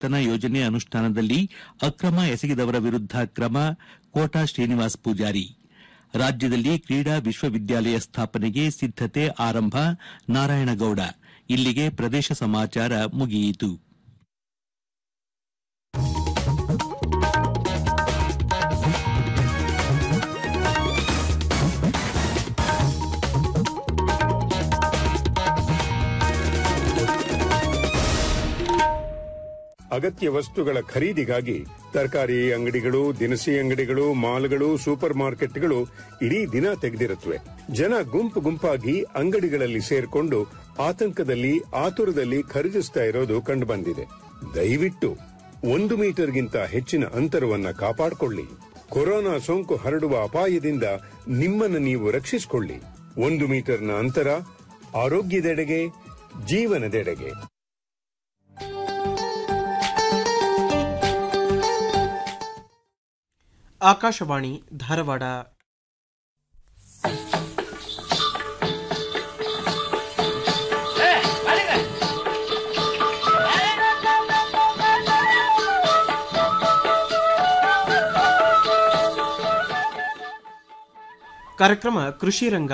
ವೇತನ ಯೋಜನೆ ಅನುಷ್ಠಾನದಲ್ಲಿ ಅಕ್ರಮ ಎಸಗಿದವರ ವಿರುದ್ಧ ಕ್ರಮ ಕೋಟಾ ಶ್ರೀನಿವಾಸ್ ಪೂಜಾರಿ ರಾಜ್ಯದಲ್ಲಿ ಕ್ರೀಡಾ ವಿಶ್ವವಿದ್ಯಾಲಯ ಸ್ಥಾಪನೆಗೆ ಸಿದ್ದತೆ ಆರಂಭ ನಾರಾಯಣಗೌಡ ಇಲ್ಲಿಗೆ ಪ್ರದೇಶ ಸಮಾಚಾರ ಮುಗಿಯಿತು ಅಗತ್ಯ ವಸ್ತುಗಳ ಖರೀದಿಗಾಗಿ ತರಕಾರಿ ಅಂಗಡಿಗಳು ದಿನಸಿ ಅಂಗಡಿಗಳು ಮಾಲ್ಗಳು ಸೂಪರ್ ಮಾರ್ಕೆಟ್ಗಳು ಇಡೀ ದಿನ ತೆಗೆದಿರುತ್ತವೆ ಜನ ಗುಂಪು ಗುಂಪಾಗಿ ಅಂಗಡಿಗಳಲ್ಲಿ ಸೇರ್ಕೊಂಡು ಆತಂಕದಲ್ಲಿ ಆತುರದಲ್ಲಿ ಖರೀದಿಸ್ತಾ ಇರೋದು ಕಂಡುಬಂದಿದೆ ದಯವಿಟ್ಟು ಒಂದು ಮೀಟರ್ಗಿಂತ ಹೆಚ್ಚಿನ ಅಂತರವನ್ನ ಕಾಪಾಡಿಕೊಳ್ಳಿ ಕೊರೋನಾ ಸೋಂಕು ಹರಡುವ ಅಪಾಯದಿಂದ ನಿಮ್ಮನ್ನು ನೀವು ರಕ್ಷಿಸಿಕೊಳ್ಳಿ ಒಂದು ಮೀಟರ್ನ ಅಂತರ ಆರೋಗ್ಯದೆಡೆಗೆ ಜೀವನದೆಡೆಗೆ ಆಕಾಶವಾಣಿ ಧಾರವಾಡ ಕಾರ್ಯಕ್ರಮ ಕೃಷಿ ರಂಗ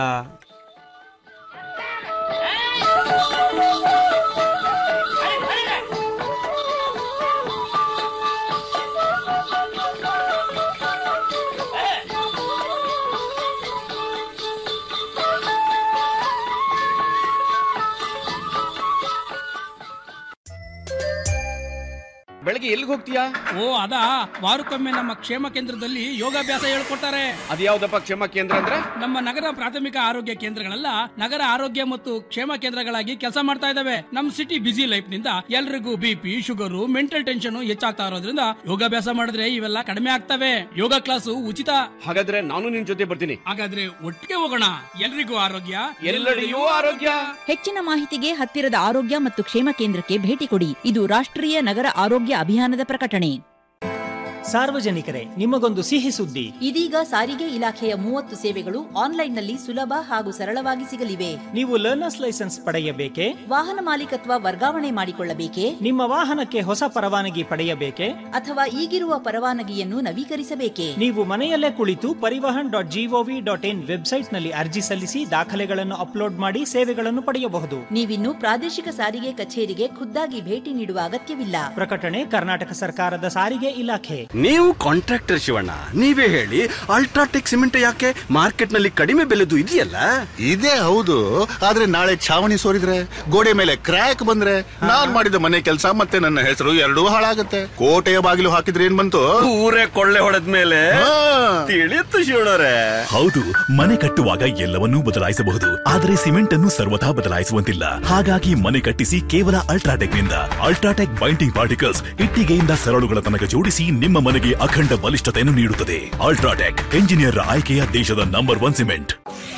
ಬೆಳಗ್ಗೆ ಎಲ್ಲಿಗೆ ಹೋಗ್ತೀಯಾ ಓ ಅದಾ ವಾರಕ್ಕೊಮ್ಮೆ ನಮ್ಮ ಕ್ಷೇಮ ಕೇಂದ್ರದಲ್ಲಿ ಯೋಗಾಭ್ಯಾಸ ಹೇಳ್ಕೊಡ್ತಾರೆ ಅದ್ಯಾವ್ದಪ್ಪ ಕ್ಷೇಮ ಕೇಂದ್ರ ಅಂದ್ರೆ ನಮ್ಮ ನಗರ ಪ್ರಾಥಮಿಕ ಆರೋಗ್ಯ ಕೇಂದ್ರಗಳೆಲ್ಲ ನಗರ ಆರೋಗ್ಯ ಮತ್ತು ಕ್ಷೇಮ ಕೇಂದ್ರಗಳಾಗಿ ಕೆಲಸ ಮಾಡ್ತಾ ಇದಾವೆ ನಮ್ ಸಿಟಿ ಬಿಸಿ ಲೈಫ್ ನಿಂದ ಎಲ್ರಿಗೂ ಬಿಪಿ ಶುಗರು ಮೆಂಟಲ್ ಟೆನ್ಷನ್ ಹೆಚ್ಚಾಗ್ತಾ ಇರೋದ್ರಿಂದ ಯೋಗಾಭ್ಯಾಸ ಮಾಡಿದ್ರೆ ಇವೆಲ್ಲ ಕಡಿಮೆ ಆಗ್ತವೆ ಯೋಗ ಕ್ಲಾಸು ಉಚಿತ ಹಾಗಾದ್ರೆ ನಾನು ನಿನ್ ಜೊತೆ ಬರ್ತೀನಿ ಹಾಗಾದ್ರೆ ಒಟ್ಟಿಗೆ ಹೋಗೋಣ ಎಲ್ರಿಗೂ ಆರೋಗ್ಯ ಎಲ್ಲೆಡೆಯೂ ಆರೋಗ್ಯ ಹೆಚ್ಚಿನ ಮಾಹಿತಿಗೆ ಹತ್ತಿರದ ಆರೋಗ್ಯ ಮತ್ತು ಕ್ಷೇಮ ಕೇಂದ್ರಕ್ಕೆ ಭೇಟಿ ಕೊಡಿ ಇದು ರಾಷ್ಟ್ರೀಯ ನಗರ ಆರೋಗ್ಯ ಅಭಿಯಾನದ ಪ್ರಕಟಣೆ ಸಾರ್ವಜನಿಕರೇ ನಿಮಗೊಂದು ಸಿಹಿ ಸುದ್ದಿ ಇದೀಗ ಸಾರಿಗೆ ಇಲಾಖೆಯ ಮೂವತ್ತು ಸೇವೆಗಳು ಆನ್ಲೈನ್ನಲ್ಲಿ ಸುಲಭ ಹಾಗೂ ಸರಳವಾಗಿ ಸಿಗಲಿವೆ ನೀವು ಲರ್ನರ್ಸ್ ಲೈಸೆನ್ಸ್ ಪಡೆಯಬೇಕೆ ವಾಹನ ಮಾಲೀಕತ್ವ ವರ್ಗಾವಣೆ ಮಾಡಿಕೊಳ್ಳಬೇಕೆ ನಿಮ್ಮ ವಾಹನಕ್ಕೆ ಹೊಸ ಪರವಾನಗಿ ಪಡೆಯಬೇಕೆ ಅಥವಾ ಈಗಿರುವ ಪರವಾನಗಿಯನ್ನು ನವೀಕರಿಸಬೇಕೆ ನೀವು ಮನೆಯಲ್ಲೇ ಕುಳಿತು Parivahan dot GOV dot in ವೆಬ್ಸೈಟ್ನಲ್ಲಿ ಅರ್ಜಿ ಸಲ್ಲಿಸಿ ದಾಖಲೆಗಳನ್ನು ಅಪ್ಲೋಡ್ ಮಾಡಿ ಸೇವೆಗಳನ್ನು ಪಡೆಯಬಹುದು ನೀವಿನ್ನು ಪ್ರಾದೇಶಿಕ ಸಾರಿಗೆ ಕಚೇರಿಗೆ ಖುದ್ದಾಗಿ ಭೇಟಿ ನೀಡುವ ಅಗತ್ಯವಿಲ್ಲ ಪ್ರಕಟಣೆ ಕರ್ನಾಟಕ ಸರ್ಕಾರದ ಸಾರಿಗೆ ಇಲಾಖೆ ನೀವು ಕಾಂಟ್ರಾಕ್ಟರ್ ಶಿವಣ್ಣ ನೀವೇ ಹೇಳಿ ಅಲ್ಟ್ರಾಟೆಕ್ ಸಿಮೆಂಟ್ ಯಾಕೆ ಮಾರ್ಕೆಟ್ ನಲ್ಲಿ ಕಡಿಮೆ ಬೆಲೆದು ಇದೆಯಲ್ಲ ಇದೇ ಹೌದು ಆದ್ರೆ ನಾಳೆ ಛಾವಣಿ ಸೋರಿದ್ರೆ ಗೋಡೆ ಮೇಲೆ ಕ್ರ್ಯಾಕ್ ಬಂದ್ರೆ ನಾನ್ ಮಾಡಿದ ಮನೆ ಕೆಲಸ ಮತ್ತೆ ನನ್ನ ಹೆಸರು ಎರಡೂ ಹಾಳಾಗತ್ತೆ ಕೋಟೆಯ ಬಾಗಿಲು ಹಾಕಿದ್ರೆ ಏನ್ ಬಂತು ಊರೇ ಕೊಳ್ಳೆ ಹೊಡೆದ್ಮೇಲೆ ತಿಳಿಯುತ್ತು ಶಿವಣ್ಣರೇ ಹೌದು ಮನೆ ಕಟ್ಟುವಾಗ ಎಲ್ಲವನ್ನೂ ಬದಲಾಯಿಸಬಹುದು ಆದರೆ ಸಿಮೆಂಟ್ ಅನ್ನು ಸರ್ವಥಾ ಬದಲಾಯಿಸುವಂತಿಲ್ಲ ಹಾಗಾಗಿ ಮನೆ ಕಟ್ಟಿಸಿ ಕೇವಲ ಅಲ್ಟ್ರಾಟೆಕ್ ನಿಂದ ಅಲ್ಟ್ರಾಟೆಕ್ ಬೈಂಡಿಂಗ್ ಪಾರ್ಟಿಕಲ್ಸ್ ಇಟ್ಟಿಗೆಯಿಂದ ಸರಳುಗಳ ತನಕ ಜೋಡಿಸಿ ನಿಮ್ಮ ಮನೆಗೆ ಅಖಂಡ ಬಲಿಷ್ಠತೆಯನ್ನು ನೀಡುತ್ತದೆ ಅಲ್ಟ್ರಾಟೆಕ್ ಎಂಜಿನಿಯರ್ ಆಯ್ಕೆಯ ದೇಶದ ನಂಬರ್ ಒನ್ ಸಿಮೆಂಟ್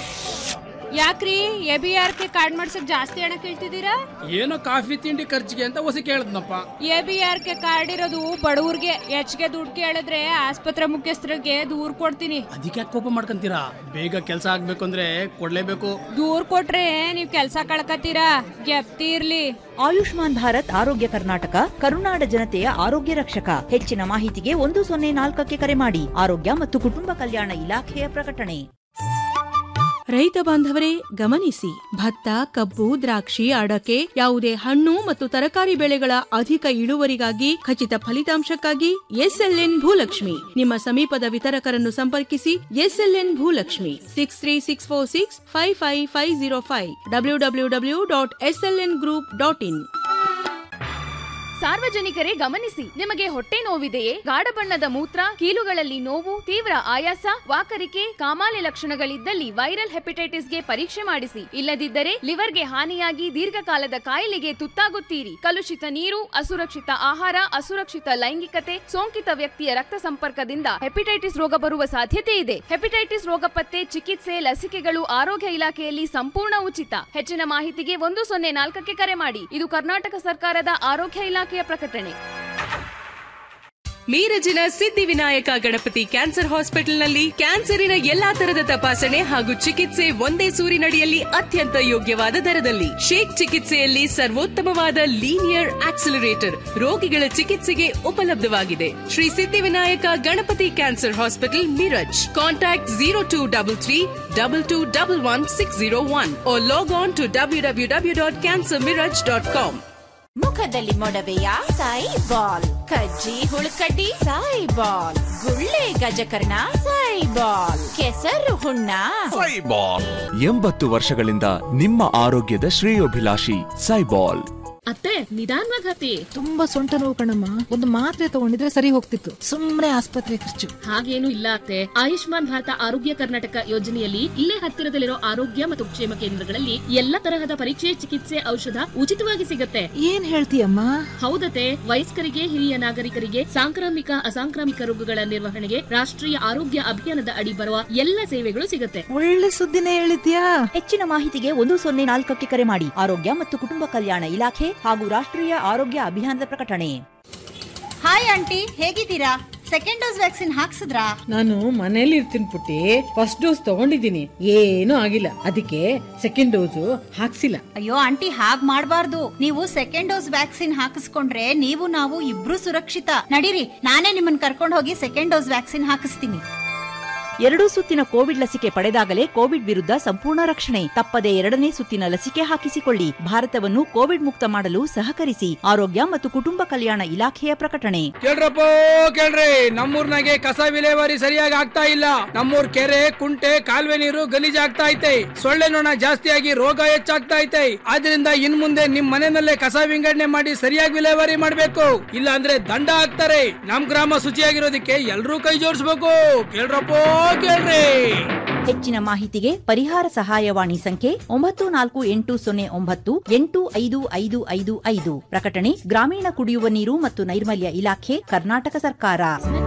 ಯಾಕ್ರಿ A B R K card ಮಾಡ್ಸಕ್ ಜಾಸ್ತಿ ಹಣ ಕೇಳ್ತಿದ್ದೀರಾ ಏನೋ ಕಾಫಿ ತಿಂಡಿ ಖರ್ಚಿಗೆ ಅಂತ ಹೊಸ ಕೇಳದ್ನಪ್ಪ A B R K card ಇರೋದು ಬಡವ್ರಿಗೆ ಹೆಚ್ಚಿಗೆ ದುಡ್ಡು ಕೇಳಿದ್ರೆ ಆಸ್ಪತ್ರೆ ಮುಖ್ಯಸ್ಥರಿಗೆ ದೂರ್ ಕೊಡ್ತೀನಿ ಅದಕ್ಕೆ ಕೋಪ ಮಾಡ್ಕೊಂತೀರಾ ಬೇಗ ಕೆಲಸ ಆಗ್ಬೇಕು ಅಂದ್ರೆ ಕೊಡ್ಲೇಬೇಕು ದೂರ್ ಕೊಟ್ರೆ ನೀವ್ ಕೆಲ್ಸ ಕಳ್ಕತ್ತೀರಾ ಗೆಪ್ತಿ ಇರ್ಲಿ ಆಯುಷ್ಮಾನ್ ಭಾರತ್ ಆರೋಗ್ಯ ಕರ್ನಾಟಕ ಕರುನಾಡ ಜನತೆಯ ಆರೋಗ್ಯ ರಕ್ಷಕ ಹೆಚ್ಚಿನ ಮಾಹಿತಿಗೆ ಒಂದು ಸೊನ್ನೆ ನಾಲ್ಕಕ್ಕೆ ಕರೆ ಮಾಡಿ ಆರೋಗ್ಯ ಮತ್ತು ಕುಟುಂಬ ಕಲ್ಯಾಣ ಇಲಾಖೆಯ ಪ್ರಕಟಣೆ ರೈತ ಬಾಂಧವರೇ ಗಮನಿಸಿ ಭತ್ತ ಕಬ್ಬು ದ್ರಾಕ್ಷಿ ಅಡಕೆ ಯಾವುದೇ ಹಣ್ಣು ಮತ್ತು ತರಕಾರಿ ಬೆಳೆಗಳ ಅಧಿಕ ಇಳುವರಿಗಾಗಿ ಖಚಿತ ಫಲಿತಾಂಶಕ್ಕಾಗಿ ಎಸ್ಎಲ್ಎನ್ ಭೂಲಕ್ಷ್ಮಿ ನಿಮ್ಮ ಸಮೀಪದ ವಿತರಕರನ್ನು ಸಂಪರ್ಕಿಸಿ SLN Bhulakshmi six three six four six five five five zero five W W W dot SLN group dot in ಸಾರ್ವಜನಿಕರೇ ಗಮನಿಸಿ ನಿಮಗೆ ಹೊಟ್ಟೆ ನೋವಿದೆಯೇ ಗಾಢ ಬಣ್ಣದ ಮೂತ್ರ ಕೀಲುಗಳಲ್ಲಿ ನೋವು ತೀವ್ರ ಆಯಾಸ ವಾಕರಿಕೆ ಕಾಮಾಲೆ ಲಕ್ಷಣಗಳಿದ್ದಲ್ಲಿ ವೈರಲ್ ಹೆಪಟೈಟಿಸ್ಗೆ ಪರೀಕ್ಷೆ ಮಾಡಿಸಿ ಇಲ್ಲದಿದ್ದರೆ ಲಿವರ್ಗೆ ಹಾನಿಯಾಗಿ ದೀರ್ಘಕಾಲದ ಕಾಯಿಲೆಗೆ ತುತ್ತಾಗುತ್ತೀರಿ ಕಲುಷಿತ ನೀರು ಅಸುರಕ್ಷಿತ ಆಹಾರ ಅಸುರಕ್ಷಿತ ಲೈಂಗಿಕತೆ ಸೋಂಕಿತ ವ್ಯಕ್ತಿಯ ರಕ್ತ ಸಂಪರ್ಕದಿಂದ ಹೆಪಟೈಟಿಸ್ ರೋಗ ಬರುವ ಸಾಧ್ಯತೆ ಇದೆ ಹೆಪಟೈಟಿಸ್ ರೋಗ ಪತ್ತೆ ಚಿಕಿತ್ಸೆ ಲಸಿಕೆಗಳು ಆರೋಗ್ಯ ಇಲಾಖೆಯಲ್ಲಿ ಸಂಪೂರ್ಣ ಉಚಿತ ಹೆಚ್ಚಿನ ಮಾಹಿತಿಗೆ ಒಂದು ಸೊನ್ನೆ ನಾಲ್ಕಕ್ಕೆ ಕರೆ ಮಾಡಿ ಇದು ಕರ್ನಾಟಕ ಸರ್ಕಾರದ ಆರೋಗ್ಯ ಇಲಾಖೆಯ ಪ್ರಕಟಣೆ ಮೀರಜಿನ ಸಿದ್ಧಿವಿನಾಯಕ ಗಣಪತಿ ಕ್ಯಾನ್ಸರ್ ಹಾಸ್ಪಿಟಲ್ನಲ್ಲಿ ಕ್ಯಾನ್ಸರಿನ ಎಲ್ಲಾ ತರದ ತಪಾಸಣೆ ಹಾಗೂ ಚಿಕಿತ್ಸೆ ಒಂದೇ ಸೂರಿನಡಿಯಲ್ಲಿ ಅತ್ಯಂತ ಯೋಗ್ಯವಾದ ದರದಲ್ಲಿ ಶೇಕ್ ಚಿಕಿತ್ಸೆಯಲ್ಲಿ ಸರ್ವೋತ್ತಮವಾದ ಲೀನಿಯರ್ ಆಕ್ಸಿಲರೇಟರ್ ರೋಗಿಗಳ ಚಿಕಿತ್ಸೆಗೆ ಉಪಲಬ್ಧವಾಗಿದೆ Shri Siddhivinayak Ganapati cancer hospital Miraj contact zero two double three double two double one six zero one log on to W W W dot cancer Miraj dot com ಮುಖದಲ್ಲಿ ಮೊಡವೆಯ ಸಾಯಿ ಬಾಲ್ ಕಜ್ಜಿ ಹುಳುಕಡ್ಡಿ ಸಾಯಿ ಬಾಲ್ ಗುಳ್ಳೆ ಗಜಕರ್ಣ ಸಾಯಿ ಬಾಲ್ ಕೆಸರು ಹುಣ್ಣ ಎಂಬತ್ತು ವರ್ಷಗಳಿಂದ ನಿಮ್ಮ ಆರೋಗ್ಯದ ಶ್ರೇಯೋಭಿಲಾಷಿ ಸೈಬಾಲ್ ಅತ್ತೆ ನಿಧಾನವಾಗಿ ಹತ್ತಿ ತುಂಬಾ ಸೊಂಟ ನೋವು ಕಣಮ್ಮ ಒಂದು ಮಾತ್ರೆ ತಗೊಂಡಿದ್ರೆ ಸರಿ ಹೋಗ್ತಿತ್ತು ಸುಮ್ನೆ ಆಸ್ಪತ್ರೆ ಖರ್ಚು ಹಾಗೇನು ಇಲ್ಲ ಅತ್ತೆ ಆಯುಷ್ಮಾನ್ ಭಾರತ ಆರೋಗ್ಯ ಕರ್ನಾಟಕ ಯೋಜನೆಯಲ್ಲಿ ಇಲ್ಲೇ ಹತ್ತಿರದಲ್ಲಿರೋ ಆರೋಗ್ಯ ಮತ್ತು ಕ್ಷೇಮ ಕೇಂದ್ರಗಳಲ್ಲಿ ಎಲ್ಲ ತರಹದ ಪರೀಕ್ಷೆ ಚಿಕಿತ್ಸೆ ಔಷಧ ಉಚಿತವಾಗಿ ಸಿಗತ್ತೆ ಏನ್ ಹೇಳ್ತೀಯಮ್ಮ ಹೌದತ್ತೆ ವಯಸ್ಕರಿಗೆ ಹಿರಿಯ ನಾಗರಿಕರಿಗೆ ಸಾಂಕ್ರಾಮಿಕ ಅಸಾಂಕ್ರಾಮಿಕ ರೋಗಗಳ ನಿರ್ವಹಣೆಗೆ ರಾಷ್ಟ್ರೀಯ ಆರೋಗ್ಯ ಅಭಿಯಾನದ ಅಡಿ ಬರುವ ಎಲ್ಲ ಸೇವೆಗಳು ಸಿಗತ್ತೆ ಒಳ್ಳೆ ಸುದ್ದಿನೇ ಹೇಳಿದ್ಯಾ ಹೆಚ್ಚಿನ ಮಾಹಿತಿಗೆ ಒಂದು ಸೊನ್ನೆ ನಾಲ್ಕಕ್ಕೆ ಕರೆ ಮಾಡಿ ಆರೋಗ್ಯ ಮತ್ತು ಕುಟುಂಬ ಕಲ್ಯಾಣ ಇಲಾಖೆ ಹಾಗೂ ರಾಷ್ಟ್ರೀಯ ಆರೋಗ್ಯ ಅಭಿಯಾನದ ಪ್ರಕಟಣೆ ಹಾಯ್ ಆಂಟಿ ಹೇಗಿದ್ದೀರಾ ಸೆಕೆಂಡ್ ಡೋಸ್ ವ್ಯಾಕ್ಸಿನ್ ಹಾಕ್ಸಿದ್ರಾ ನಾನು ಮನೇಲಿ ಇರ್ತೀನಿ ಪುಟ್ಟಿ ಫಸ್ಟ್ ಡೋಸ್ ತಗೊಂಡಿದ್ದೀನಿ ಏನೂ ಆಗಿಲ್ಲ ಅದಕ್ಕೆ ಸೆಕೆಂಡ್ ಡೋಸು ಹಾಕ್ಸಿಲ್ಲ ಅಯ್ಯೋ ಆಂಟಿ ಹಾಗ್ ಮಾಡ್ಬಾರ್ದು ನೀವು ಸೆಕೆಂಡ್ ಡೋಸ್ ವ್ಯಾಕ್ಸಿನ್ ಹಾಕಿಸ್ಕೊಂಡ್ರೆ ನೀವು ನಾವು ಇಬ್ರು ಸುರಕ್ಷಿತ ನಡೀರಿ ನಾನೇ ನಿಮ್ಮನ್ನ ಕರ್ಕೊಂಡು ಹೋಗಿ ಸೆಕೆಂಡ್ ಡೋಸ್ ವ್ಯಾಕ್ಸಿನ್ ಹಾಕಿಸ್ತೀನಿ ಎರಡೂ ಸುತ್ತಿನ ಕೋವಿಡ್ ಲಸಿಕೆ ಪಡೆದಾಗಲೇ ಕೋವಿಡ್ ವಿರುದ್ಧ ಸಂಪೂರ್ಣ ರಕ್ಷಣೆ ತಪ್ಪದೆ ಎರಡನೇ ಸುತ್ತಿನ ಲಸಿಕೆ ಹಾಕಿಸಿಕೊಳ್ಳಿ ಭಾರತವನ್ನು ಕೋವಿಡ್ ಮುಕ್ತ ಮಾಡಲು ಸಹಕರಿಸಿ ಆರೋಗ್ಯ ಮತ್ತು ಕುಟುಂಬ ಕಲ್ಯಾಣ ಇಲಾಖೆಯ ಪ್ರಕಟಣೆ ಕೇಳ್ರಪ್ಪ ಕೇಳ್ರಿ ನಮ್ಮೂರ್ನಾಗೆ ಕಸ ವಿಲೇವಾರಿ ಸರಿಯಾಗಿ ಆಗ್ತಾ ಇಲ್ಲ ನಮ್ಮೂರ್ ಕೆರೆ ಕುಂಟೆ ಕಾಲುವೆ ನೀರು ಗಲೀಜಾಗ್ತಾ ಐತೆ ಸೊಳ್ಳೆ ನೊಣ ಜಾಸ್ತಿಯಾಗಿ ರೋಗ ಹೆಚ್ಚಾಗ್ತಾ ಐತೆ ಆದ್ರಿಂದ ಇನ್ ಮುಂದೆ ನಿಮ್ ಮನೆಯಲ್ಲೇ ಕಸ ವಿಂಗಡಣೆ ಮಾಡಿ ಸರಿಯಾಗಿ ವಿಲೇವಾರಿ ಮಾಡ್ಬೇಕು ಇಲ್ಲ ಅಂದ್ರೆ ದಂಡ ಹಾಕ್ತಾರೆ ನಮ್ ಗ್ರಾಮ ಶುಚಿಯಾಗಿರೋದಕ್ಕೆ ಎಲ್ರೂ ಕೈ ಜೋಡಿಸ್ಬೇಕು ಕೇಳ್ರಪ್ಪ ಕೇಳ್ರಿ ಹೆಚ್ಚಿನ ಮಾಹಿತಿಗೆ ಪರಿಹಾರ ಸಹಾಯವಾಣಿ ಸಂಖ್ಯೆ ಒಂಬತ್ತು ನಾಲ್ಕು ಎಂಟು ಸೊನ್ನೆ ಒಂಬತ್ತು ಎಂಟು ಐದು ಐದು ಐದು ಐದು ಪ್ರಕಟಣೆ ಗ್ರಾಮೀಣ ಕುಡಿಯುವ ನೀರು ಮತ್ತು ನೈರ್ಮಲ್ಯ ಇಲಾಖೆ ಕರ್ನಾಟಕ ಸರ್ಕಾರ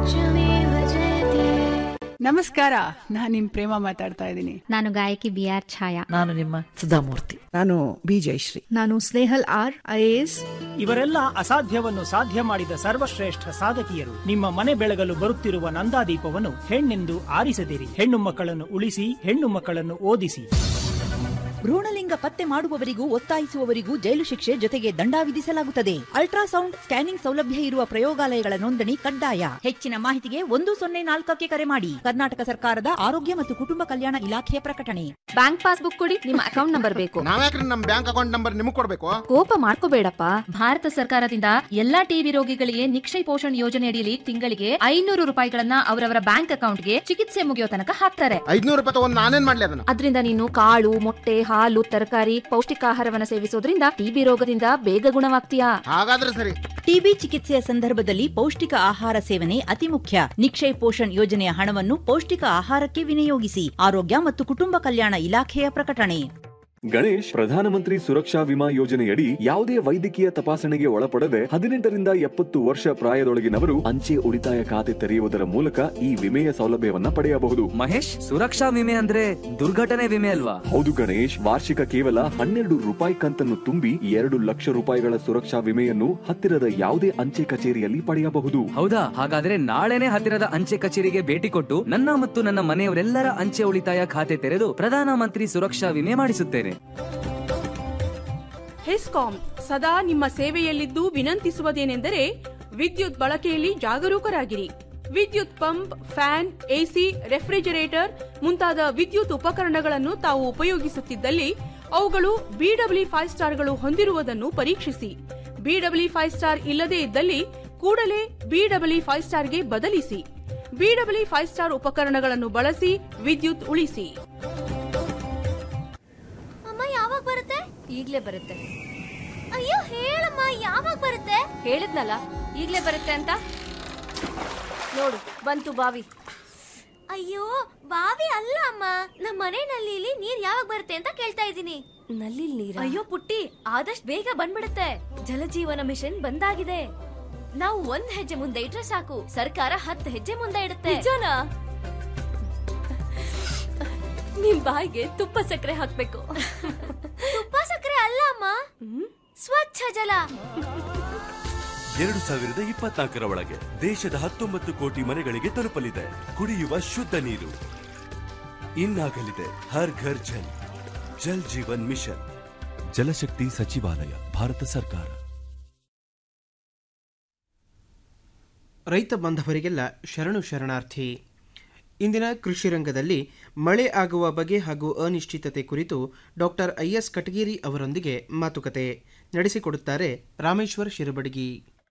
ನಮಸ್ಕಾರ ನಾನು ನಿಮ್ ಪ್ರೇಮ ಮಾತಾಡ್ತಾ ಇದ್ದೀನಿ ನಾನು ಗಾಯಕಿ ಬಿ ಆರ್ ಛಾಯಾ ನಾನು ನಿಮ್ಮ ಸುಧಾಮೂರ್ತಿ ನಾನು ಬಿ ಜಯಶ್ರೀ ನಾನು ಸ್ನೇಹಲ್ ಆರ್ ಐಎಎಸ್ ಇವರೆಲ್ಲ ಅಸಾಧ್ಯವನ್ನು ಸಾಧ್ಯ ಮಾಡಿದ ಸರ್ವಶ್ರೇಷ್ಠ ಸಾಧಕಿಯರು ನಿಮ್ಮ ಮನೆ ಬೆಳಗಲು ಬರುತ್ತಿರುವ ನಂದಾದೀಪವನ್ನು ಹೆಣ್ಣೆಂದು ಆರಿಸದಿರಿ ಹೆಣ್ಣು ಮಕ್ಕಳನ್ನು ಉಳಿಸಿ ಹೆಣ್ಣು ಮಕ್ಕಳನ್ನು ಓದಿಸಿ ಭ್ರೂಣಲಿಂಗ ಪತ್ತೆ ಮಾಡುವವರಿಗೂ ಒತ್ತಾಯಿಸುವವರಿಗೂ ಜೈಲು ಶಿಕ್ಷೆ ಜೊತೆಗೆ ದಂಡ ವಿಧಿಸಲಾಗುತ್ತದೆ ಅಲ್ಟ್ರಾಸೌಂಡ್ ಸ್ಕ್ಯಾನಿಂಗ್ ಸೌಲಭ್ಯ ಇರುವ ಪ್ರಯೋಗಾಲಯಗಳ ನೋಂದಣಿ ಕಡ್ಡಾಯ ಹೆಚ್ಚಿನ ಮಾಹಿತಿಗೆ ಒಂದು ಸೊನ್ನೆ ನಾಲ್ಕಕ್ಕೆ ಕರೆ ಮಾಡಿ ಕರ್ನಾಟಕ ಸರ್ಕಾರದ ಆರೋಗ್ಯ ಮತ್ತು ಕುಟುಂಬ ಕಲ್ಯಾಣ ಇಲಾಖೆಯ ಪ್ರಕಟಣೆ ಬ್ಯಾಂಕ್ ಪಾಸ್ಬುಕ್ ಕೊಡಿ ನಿಮ್ಮ ಅಕೌಂಟ್ ನಂಬರ್ ಬೇಕು ನಾವ್ಯಾಕ್ರಿ ನಮ್ ಬ್ಯಾಂಕ್ ಅಕೌಂಟ್ ನಂಬರ್ ನಿಮಗ್ ಕೊಡ್ಬೇಕು ಕೋಪ ಮಾಡ್ಕೋಬೇಡಪ್ಪ ಭಾರತ ಸರ್ಕಾರದಿಂದ ಎಲ್ಲಾ ಟಿಬಿ ರೋಗಿಗಳಿಗೆ ನಿಕ್ಷಯ ಪೋಷಣ್ ಯೋಜನೆ ಅಡಿಯಲ್ಲಿ ತಿಂಗಳಿಗೆ ಐನೂರು ರೂಪಾಯಿಗಳನ್ನ ಅವರವರ ಬ್ಯಾಂಕ್ ಅಕೌಂಟ್ಗೆ ಚಿಕಿತ್ಸೆ ಮುಗಿಯೋ ತನಕ ಹಾಕ್ತಾರೆ ಐದ್ನೂರು ರೂಪಾಯಿ ತಗೊಂಡ್ ನಾನೇನ್ ಮಾಡ್ಲಿ ಅದನ್ನ ಅದರಿಂದ ನೀನು ಕಾಳು ಮೊಟ್ಟೆ ಹಾಲು ತರಕಾರಿ ಪೌಷ್ಟಿಕಾಹಾರವನ್ನ ಸೇವಿಸೋದ್ರಿಂದ ಟಿಬಿ ರೋಗದಿಂದ ಬೇಗ ಗುಣವಾಗ್ತೀಯಾ ಹಾಗಾದ್ರೆ ಸರಿ ಟಿಬಿ ಚಿಕಿತ್ಸೆಯ ಸಂದರ್ಭದಲ್ಲಿ ಪೌಷ್ಟಿಕ ಆಹಾರ ಸೇವನೆ ಅತಿ ಮುಖ್ಯ ನಿಕ್ಷಯ್ ಪೋಷಣ್ ಯೋಜನೆಯ ಹಣವನ್ನು ಪೌಷ್ಟಿಕ ಆಹಾರಕ್ಕೆ ವಿನಿಯೋಗಿಸಿ ಆರೋಗ್ಯ ಮತ್ತು ಕುಟುಂಬ ಕಲ್ಯಾಣ ಇಲಾಖೆಯ ಪ್ರಕಟಣೆ ಗಣೇಶ್ ಪ್ರಧಾನಮಂತ್ರಿ ಸುರಕ್ಷಾ ವಿಮಾ ಯೋಜನೆಯಡಿ ಯಾವುದೇ ವೈದ್ಯಕೀಯ ತಪಾಸಣೆಗೆ ಒಳಪಡದೆ ಹದಿನೆಂಟರಿಂದ ಎಪ್ಪತ್ತು ವರ್ಷ ಪ್ರಾಯದೊಳಗಿನವರು ಅಂಚೆ ಉಳಿತಾಯ ಖಾತೆ ತೆರೆಯುವುದರ ಮೂಲಕ ಈ ವಿಮೆಯ ಸೌಲಭ್ಯವನ್ನ ಪಡೆಯಬಹುದು ಮಹೇಶ್ ಸುರಕ್ಷಾ ವಿಮೆ ಅಂದ್ರೆ ದುರ್ಘಟನೆ ವಿಮೆ ಅಲ್ವಾ ಹೌದು ಗಣೇಶ್ ವಾರ್ಷಿಕ ಕೇವಲ ಹನ್ನೆರಡು ರೂಪಾಯಿ ಕಂತನ್ನು ತುಂಬಿ ಎರಡು ಲಕ್ಷ ರೂಪಾಯಿಗಳ ಸುರಕ್ಷಾ ವಿಮೆಯನ್ನು ಹತ್ತಿರದ ಯಾವುದೇ ಅಂಚೆ ಕಚೇರಿಯಲ್ಲಿ ಪಡೆಯಬಹುದು ಹೌದಾ ಹಾಗಾದ್ರೆ ನಾಳೆನೆ ಹತ್ತಿರದ ಅಂಚೆ ಕಚೇರಿಗೆ ಭೇಟಿ ಕೊಟ್ಟು ನನ್ನ ಮತ್ತು ನನ್ನ ಮನೆಯವರೆಲ್ಲರ ಅಂಚೆ ಉಳಿತಾಯ ಖಾತೆ ತೆರೆದು ಪ್ರಧಾನಮಂತ್ರಿ ಸುರಕ್ಷಾ ವಿಮೆ ಮಾಡಿಸುತ್ತೇನೆ ಹೆಸ್ಕಾಂ ಸದಾ ನಿಮ್ಮ ಸೇವೆಯಲ್ಲಿದ್ದು ವಿನಂತಿಸುವುದೇನೆಂದರೆ ವಿದ್ಯುತ್ ಬಳಕೆಯಲ್ಲಿ ಜಾಗರೂಕರಾಗಿರಿ ವಿದ್ಯುತ್ ಪಂಪ್ ಫ್ಯಾನ್ ಎಸಿ ರೆಫ್ರಿಜರೇಟರ್ ಮುಂತಾದ ವಿದ್ಯುತ್ ಉಪಕರಣಗಳನ್ನು ತಾವು ಉಪಯೋಗಿಸುತ್ತಿದ್ದಲ್ಲಿ ಅವುಗಳು ಬಿಡಬ್ಲ್ಯೂ ಫೈವ್ ಸ್ಟಾರ್ಗಳು ಹೊಂದಿರುವುದನ್ನು ಪರೀಕ್ಷಿಸಿ ಬಿಡಬ್ಲ್ಯೂ ಫೈವ್ ಸ್ಟಾರ್ ಇಲ್ಲದೇ ಇದ್ದಲ್ಲಿ ಕೂಡಲೇ ಬಿಡಬ್ಲ್ಯೂ ಫೈವ್ ಸ್ಟಾರ್ಗೆ ಬದಲಿಸಿ ಬಿಡಬ್ಲ್ಯೂ ಫೈವ್ ಸ್ಟಾರ್ ಉಪಕರಣಗಳನ್ನು ಬಳಸಿ ವಿದ್ಯುತ್ ಉಳಿಸಿ ಅಮ್ಮ ಯಾವಾಗ ಬರುತ್ತೆ ಈಗ್ಲೇ ಬರುತ್ತೆ ಅಯ್ಯೋ ಹೇಳಮ್ಮ ಯಾವಾಗ ಬರುತ್ತೆ ಹೇಳಿದ್ನಲ್ಲ ಈಗ್ಲೇ ಬರುತ್ತೆ ಅಂತ ನೋಡು ಬಂತು ಬಾವಿ ಅಯ್ಯೋ ಬಾವಿ ಅಲ್ಲ ಅಮ್ಮ ನಮ್ಮ ಮನೆ ನಲ್ಲಿಲಿ ನೀರ್ ಯಾವಾಗ ಬರುತ್ತೆ ಅಂತ ಕೇಳ್ತಾ ಇದ್ದೀನಿ ನಲ್ಲಿ ನೀರ ಅಯ್ಯೋ ಪುಟ್ಟಿ ಆದಷ್ಟು ಬೇಗ ಬಂದ್ಬಿಡುತ್ತೆ ಜಲಜೀವನ ಮಿಷನ್ ಬಂದಾಗಿದೆ ನಾವು ಒಂದ್ ಹೆಜ್ಜೆ ಮುಂದೆ ಇಟ್ರೆ ಸಾಕು ಸರ್ಕಾರ ಹತ್ತು ಹೆಜ್ಜೆ ಮುಂದೆ ಇಡುತ್ತೆ ನಿಜನಾ ನಿಮ್ ಬಾಯಿಗೆ ತುಪ್ಪ ಸಕ್ಕರೆ ಹಾಕ್ಬೇಕು ತುಪ್ಪ ಸಕ್ಕರೆ ಅಲ್ಲ ಅಮ್ಮ ಸ್ವಚ್ಛ ಜಲ ಎರಡು ಸಾವಿರದ ಇಪ್ಪತ್ನಾಲ್ಕರ ಒಳಗೆ ದೇಶದ ಹತ್ತೊಂಬತ್ತು ಕೋಟಿ ಮನೆಗಳಿಗೆ ತಲುಪಲಿದೆ ಕುಡಿಯುವ ಶುದ್ಧ ನೀರು ಇನ್ನಾಗಲಿದೆ ಹರ್ ಘರ್ ಜಲ್ ಜಲ್ ಜೀವನ್ ಮಿಷನ್ ಜಲಶಕ್ತಿ ಸಚಿವಾಲಯ ಭಾರತ ಸರ್ಕಾರ ರೈತ ಬಾಂಧವರಿಗೆಲ್ಲ ಶರಣು ಶರಣಾರ್ಥಿ ಇಂದಿನ ಕೃಷಿ ರಂಗದಲ್ಲಿ ಮಳೆ ಆಗುವ ಬಗೆ ಹಾಗೂ ಅನಿಶ್ಚಿತತೆ ಕುರಿತು ಡಾಕ್ಟರ್ ಐ ಎಸ್ ಕಟಗೇರಿ ಅವರೊಂದಿಗೆ ಮಾತುಕತೆ ನಡೆಸಿಕೊಡುತ್ತಾರೆ ರಾಮೇಶ್ವರ್ ಶಿರಬಡಗಿ